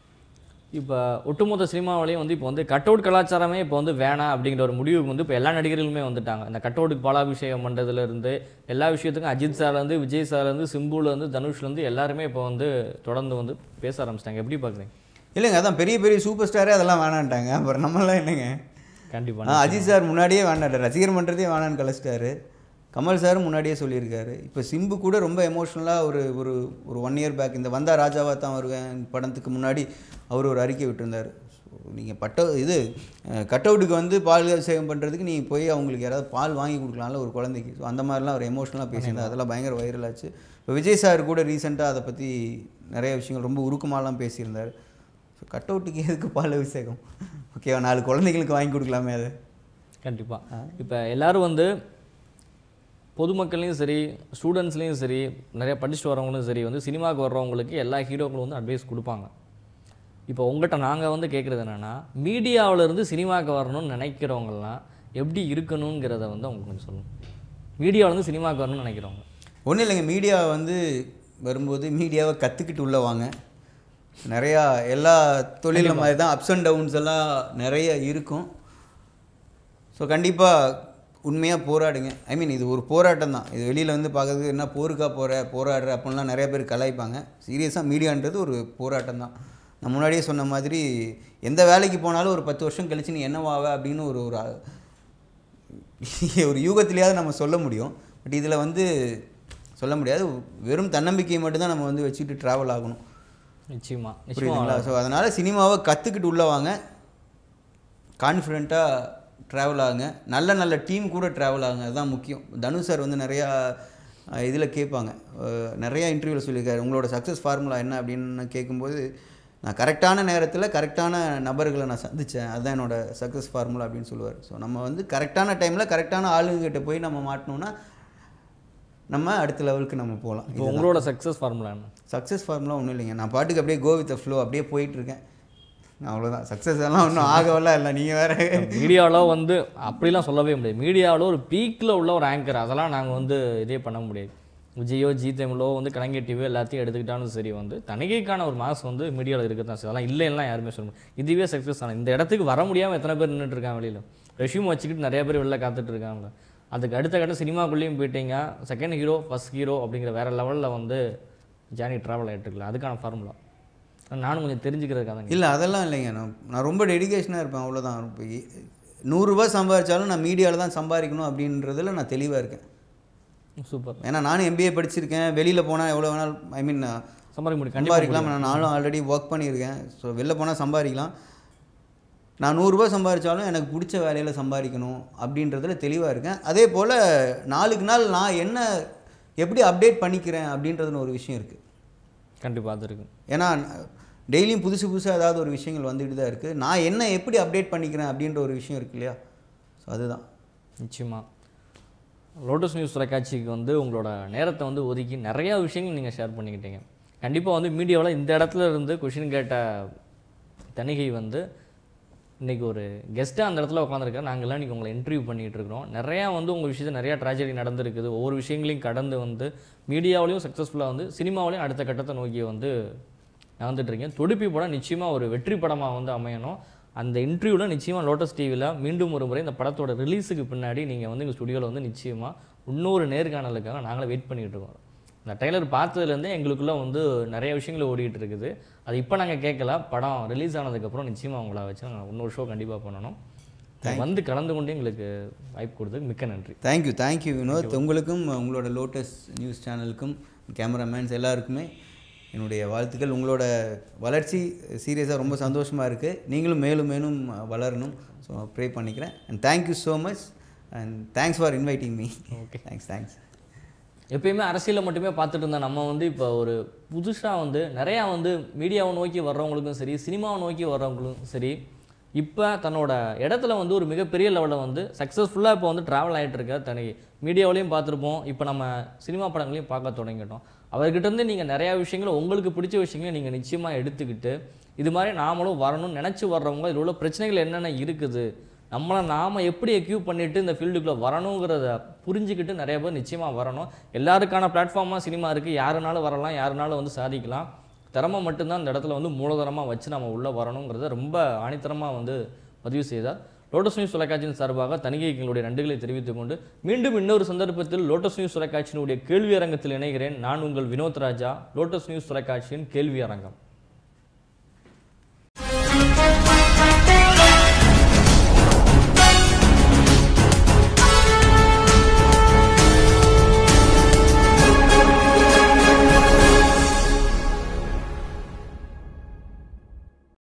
இப்போ ஒட்டுமொத்த சினிமாவிலையும் வந்து இப்போ வந்து கட் அவுட் கலாச்சாரமே இப்போ வந்து வேணாம் அப்படிங்கிற ஒரு முடிவுக்கு வந்து இப்போ எல்லா நடிகர்களுமே வந்துட்டாங்க இந்த கட் அவுட்டுக்கு பாலாபிஷேகம் பண்ணுறதுல இருந்து எல்லா விஷயத்துக்கும் அஜித் சார்லேருந்து விஜய் சார்லேருந்து சிம்புலேருந்து தனுஷ்லேருந்து எல்லாருமே இப்போ வந்து தொடர்ந்து வந்து பேச ஆரம்பிச்சிட்டாங்க எப்படி பார்க்குறீங்க இல்லைங்க அதான் பெரிய பெரிய சூப்பர் ஸ்டாரே அதெல்லாம் வேணான்ட்டாங்க அப்புறம் நம்மளாம் என்னங்க கண்டிப்பாக ஆ, அஜித் சார் முன்னாடியே வேண்டாம் ரசிகர் மன்றத்தையே வேணான்னு கழிச்சிட்டாரு கமல் சார் முன்னாடியே சொல்லியிருக்காரு இப்போ சிம்பு கூட ரொம்ப எமோஷ்னலாக ஒரு ஒரு ஒரு ஒன் இயர் பேக் இந்த வந்தா ராஜாவா தான் வருவேன் படத்துக்கு முன்னாடி அவர் ஒரு அறிக்கை விட்டிருந்தார் ஸோ நீங்கள் பட்ட இது கட் அவுட்டுக்கு வந்து பால் சேவம் பண்ணுறதுக்கு நீங்கள் போய் அவங்களுக்கு யாராவது பால் வாங்கி கொடுக்கலாம்ல ஒரு குழந்தைக்கு ஸோ அந்த மாதிரிலாம் ஒரு எமோஷ்னலாக பேசியிருந்தார் அதெல்லாம் பயங்கர வைரல் ஆச்சு இப்போ விஜய் சார் கூட ரீசெண்டாக அதை பற்றி நிறைய விஷயங்கள் ரொம்ப உருக்கமாலாம் பேசியிருந்தார் ஸோ கட் அவுட்டுக்கு எதுக்கு பால் அபிஷேகம் ஓகேவா நாலு குழந்தைங்களுக்கு வாங்கி கொடுக்கலாமே அதை கண்டிப்பாக இப்போ எல்லாரும் வந்து பொதுமக்கள்லையும் சரி ஸ்டூடெண்ட்ஸ்லேயும் சரி நிறைய படிச்சுட்டு வரவங்களும் சரி வந்து சினிமாவுக்கு வர்றவங்களுக்கு எல்லா ஹீரோக்களும் வந்து அட்வைஸ் கொடுப்பாங்க இப்போ உங்கள்கிட்ட நாங்கள் வந்து கேட்குறது என்னென்னா மீடியாவிலேருந்து சினிமாவுக்கு வரணும்னு நினைக்கிறவங்கலாம் எப்படி இருக்கணுங்கிறத வந்து அவங்க கொஞ்சம் சொல்லணும் மீடியாவிலேருந்து சினிமாவுக்கு வரணும்னு நினைக்கிறவங்க ஒன்றும் இல்லைங்க மீடியா வந்து வரும்போது மீடியாவை கற்றுக்கிட்டு உள்ள வாங்க நிறையா எல்லா தொழிலும் மாதிரி தான் அப்ஸ் அண்ட் டவுன்ஸ் எல்லாம் நிறைய இருக்கும் ஸோ கண்டிப்பாக உண்மையாக போராடுங்க ஐ மீன் இது ஒரு போராட்டம் தான் இது வெளியில் வந்து பார்க்கறதுக்கு என்ன போருக்கா போகிற போராடுற அப்படின்லாம் நிறைய பேர் கலாய்ப்பாங்க சீரியஸாக மீடியான்றது ஒரு போராட்டம் தான் நான் முன்னாடியே சொன்ன மாதிரி எந்த வேலைக்கு போனாலும் ஒரு பத்து வருஷம் கழிச்சு நீ என்னவாவ அப்படின்னு ஒரு ஒரு ஒரு யூகத்திலேயாவது நம்ம சொல்ல முடியும் பட் இதில் வந்து சொல்ல முடியாது வெறும் தன்னம்பிக்கையை மட்டும்தான் நம்ம வந்து வச்சுக்கிட்டு ட்ராவல் ஆகணும் நிச்சயமா நிச்சயமா புரியுதுங்களா ஸோ அதனால் சினிமாவை கற்றுக்கிட்டு உள்ள வாங்க கான்ஃபிடெண்ட்டாக ட்ராவல் ஆகுங்க நல்ல நல்ல டீம் கூட ட்ராவல் ஆகுங்க அதுதான் முக்கியம் தனு சார் வந்து நிறையா இதில் கேட்பாங்க அஹ் நிறையா இன்டர்வியூவில் சொல்லியிருக்காரு உங்களோட சக்ஸஸ் ஃபார்முலா என்ன அப்படின்னு கேட்கும்போது நான் கரெக்டான நேரத்தில் கரெக்டான நபர்களை நான் சந்தித்தேன் அதுதான் என்னோட சக்ஸஸ் ஃபார்முலா அப்படின்னு சொல்லுவார் ஸோ நம்ம வந்து கரெக்டான டைமில் கரெக்டான ஆளுங்ககிட்ட போய் நம்ம மாட்டினோம்னா நம்ம அடுத்த லெவலுக்கு நம்ம போகலாம் இப்போ உங்களோட சக்ஸஸ் ஃபார்முலா என்ன சக்ஸஸ் ஃபார்முலா ஒன்றும் இல்லைங்க நான் பாட்டுக்கு அப்படியே கோ வித் ஃப்ளோ அப்படியே போயிட்டு இருக்கேன் அவ்வளோதான் சக்ஸஸ் எல்லாம் ஒன்றும் ஆகவெல்லாம் இல்லை நீங்கள் வேறு மீடியாவில் வந்து அப்படிலாம் சொல்லவே முடியாது மீடியாவில் ஒரு பீக்கில் உள்ள ஒரு ஆங்கர் அதெல்லாம் நாங்கள் வந்து இதே பண்ண முடியாது விஜயோ ஜி தமிழோ வந்து கலைஞர் டிவி எல்லாத்தையும் எடுத்துக்கிட்டாலும் சரி வந்து தணிக்கைக்கான ஒரு மாஸ் வந்து மீடியாவில் இருக்க தான் அதெல்லாம் இல்லைன்னா யாருமே சொல்ல முடியாது இதுவே சக்ஸஸ் ஆன இந்த இடத்துக்கு வர முடியாமல் எத்தனை பேர் நின்றுட்டு இருக்காங்க வெளியில் ரெஷ்யூம் வச்சுக்கிட்டு நிறைய பேர் வெளில காத்துட்டு இருக்காங்க அதுக்கு அடுத்த கட்ட சினிமாக்குள்ளேயும் போயிட்டீங்க செகண்ட் ஹீரோ ஃபர்ஸ்ட் ஹீரோ அப்படிங்கிற வேற லெவலில் வந்து ஜேர்னி ட்ராவல் ஆகிட்டு இருக்கலாம் அதுக்கான ஃபார்முலா நானும் கொஞ்சம் தெரிஞ்சுக்கிறதுக்காக தான் இல்லை அதெல்லாம் இல்லைங்க நான் நான் ரொம்ப டெடிகேஷனாக இருப்பேன் அவ்வளோதான் இப்போ இ- நூறுரூவா சம்பாதிச்சாலும் நான் மீடியாவில் தான் சம்பாதிக்கணும் அப்படின்றதுல நான் தெளிவாக இருக்கேன் சூப்பர் ஏன்னா நானும் எம்பிஏ படிச்சிருக்கேன் வெளியில் போனால் எவ்வளோ வேணாலும் ஐ மீன் சம்பாதிக்க முடியும் கண்டிப்பாக சம்பாதிக்கலாம் நான் நானும் ஆல்ரெடி ஒர்க் பண்ணியிருக்கேன் ஸோ வெளில போனால் சம்பாதிக்கலாம் நான் நூறுரூவா சம்பாதிச்சாலும் எனக்கு பிடிச்ச வேலையில் சம்பாதிக்கணும் அப்படின்றதுல தெளிவாக இருக்கேன் அதே போல் நாளுக்கு நாள் நான் என்ன எப்படி அப்டேட் பண்ணிக்கிறேன் அப்படின்றதுன்னு ஒரு விஷயம் இருக்குது கண்டிப்பாக அது இருக்கு ஏன்னா டெய்லியும் புதுசு புதுசாக ஏதாவது ஒரு விஷயங்கள் வந்துட்டு தான் இருக்குது நான் என்ன எப்படி அப்டேட் பண்ணிக்கிறேன் அப்படின்ற ஒரு விஷயம் இருக்கு இல்லையா ஸோ அதுதான் நிச்சயமா லோட்டஸ் நியூஸ் தொலைக்காட்சிக்கு வந்து உங்களோட நேரத்தை வந்து ஒதுக்கி நிறையா விஷயங்கள் நீங்கள் ஷேர் பண்ணிக்கிட்டீங்க கண்டிப்பாக வந்து மீடியாவில் இந்த இடத்துல இருந்து கொஷின் கேட்ட தணிகை வந்து இன்றைக்கி ஒரு கெஸ்ட்டாக அந்த இடத்துல உட்காந்துருக்காரு நாங்கள்லாம் இன்றைக்கி உங்களை இன்டர்வியூ பண்ணிகிட்டு இருக்கிறோம் நிறையா வந்து உங்கள் விஷயத்தில் நிறையா ட்ராஜடி நடந்திருக்குது ஒவ்வொரு விஷயங்களையும் கடந்து வந்து மீடியாவிலையும் சக்ஸஸ்ஃபுல்லாக வந்து சினிமாவிலையும் அடுத்த கட்டத்தை நோக்கி வந்து நடந்துட்டு இருக்கீங்க துடுப்பி படம் நிச்சயமாக ஒரு வெற்றி படமாக வந்து அமையணும் அந்த இன்டர்வியூவில் நிச்சயமாக லோட்டஸ் டிவியில் மீண்டும் ஒரு முறை இந்த படத்தோட ரிலீஸுக்கு பின்னாடி நீங்கள் வந்து எங்கள் ஸ்டுடியோவில் வந்து நிச்சயமாக இன்னொரு நேர்காணலுக்காக நாங்களே வெயிட் பண்ணிகிட்டு இருக்கோம் இந்த ட்ரெய்லர் பார்த்ததுலேருந்தே எங்களுக்குள்ளே வந்து நிறைய விஷயங்கள் ஓடிட்டு இருக்குது அது இப்போ நாங்கள் கேட்கல படம் ரிலீஸ் ஆனதுக்கப்புறம் நிச்சயமாக உங்களை வச்சு நாங்கள் இன்னொரு ஷோ கண்டிப்பாக பண்ணணும் வந்து கலந்து கொண்டு எங்களுக்கு வாய்ப்பு கொடுத்ததுக்கு மிக்க நன்றி தேங்க்யூ தேங்க்யூ வினோத் உங்களுக்கும் உங்களோட லோட்டஸ் நியூஸ் சேனலுக்கும் கேமராமேன்ஸ் எல்லாருக்குமே என்னுடைய வாழ்த்துக்கள் உங்களோட வளர்ச்சி சீரியஸாக ரொம்ப சந்தோஷமாக இருக்குது நீங்களும் மேலும் மேலும் வளரணும் ஸோ ப்ரே பண்ணிக்கிறேன் and thank you so much and thanks for inviting me Okay. Thanks thanks எப்பயுமே அரசியலை மட்டுமே பார்த்துட்டு இருந்த நம்ம வந்து இப்போ ஒரு புதுசாக வந்து நிறையா வந்து மீடியாவை நோக்கி வர்றவங்களுக்கும் சரி சினிமாவை நோக்கி வர்றவங்களுக்கும் சரி இப்போ தன்னோட இடத்துல வந்து ஒரு மிகப்பெரிய லெவலில் வந்து சக்ஸஸ்ஃபுல்லாக இப்போ வந்து ட்ராவல் ஆகிட்டு இருக்க தனி மீடியாவிலையும் பார்த்துருப்போம் இப்போ நம்ம சினிமா படங்களையும் பார்க்க தொடங்கிட்டோம் அவர்கிட்ட இருந்து நீங்கள் நிறையா விஷயங்களை உங்களுக்கு பிடிச்ச விஷயங்களை நீங்கள் நிச்சயமாக எடுத்துக்கிட்டு இது மாதிரி நாமளும் வரணும்னு நினச்சி வர்றவங்க இதில் உள்ள பிரச்சனைகள் என்னென்ன இருக்குது நம்மளை நாம் எப்படி எக்யூப் பண்ணிட்டு இந்த ஃபீல்டுக்குள்ளே வரணுங்கிறத புரிஞ்சுக்கிட்டு நிறைய பேர் நிச்சயமாக வரணும் எல்லாருக்கான பிளாட்ஃபார்மாக சினிமா இருக்குது யாருனாலும் வரலாம் யாருனாலும் வந்து சாதிக்கலாம் திறமை மட்டும்தான் இந்த இடத்துல வந்து மூலதனமாக வச்சு நம்ம உள்ளே வரணுங்கிறத ரொம்ப ஆணித்தரமாக வந்து பதிவு செய்தார் லோட்டஸ் நியூஸ் தொலைக்காட்சியின் சார்பாக தணிகைக்கு எங்களுடைய நன்றிகளை தெரிவித்துக் கொண்டு மீண்டும் இன்னொரு சந்தர்ப்பத்தில் லோட்டஸ் நியூஸ் தொலைக்காட்சியினுடைய கேள்வி அரங்கத்தில் இணைகிறேன் நான் உங்கள் வினோத் ராஜா லோட்டஸ் நியூஸ் தொலைக்காட்சியின் கேள்வி அரங்கம்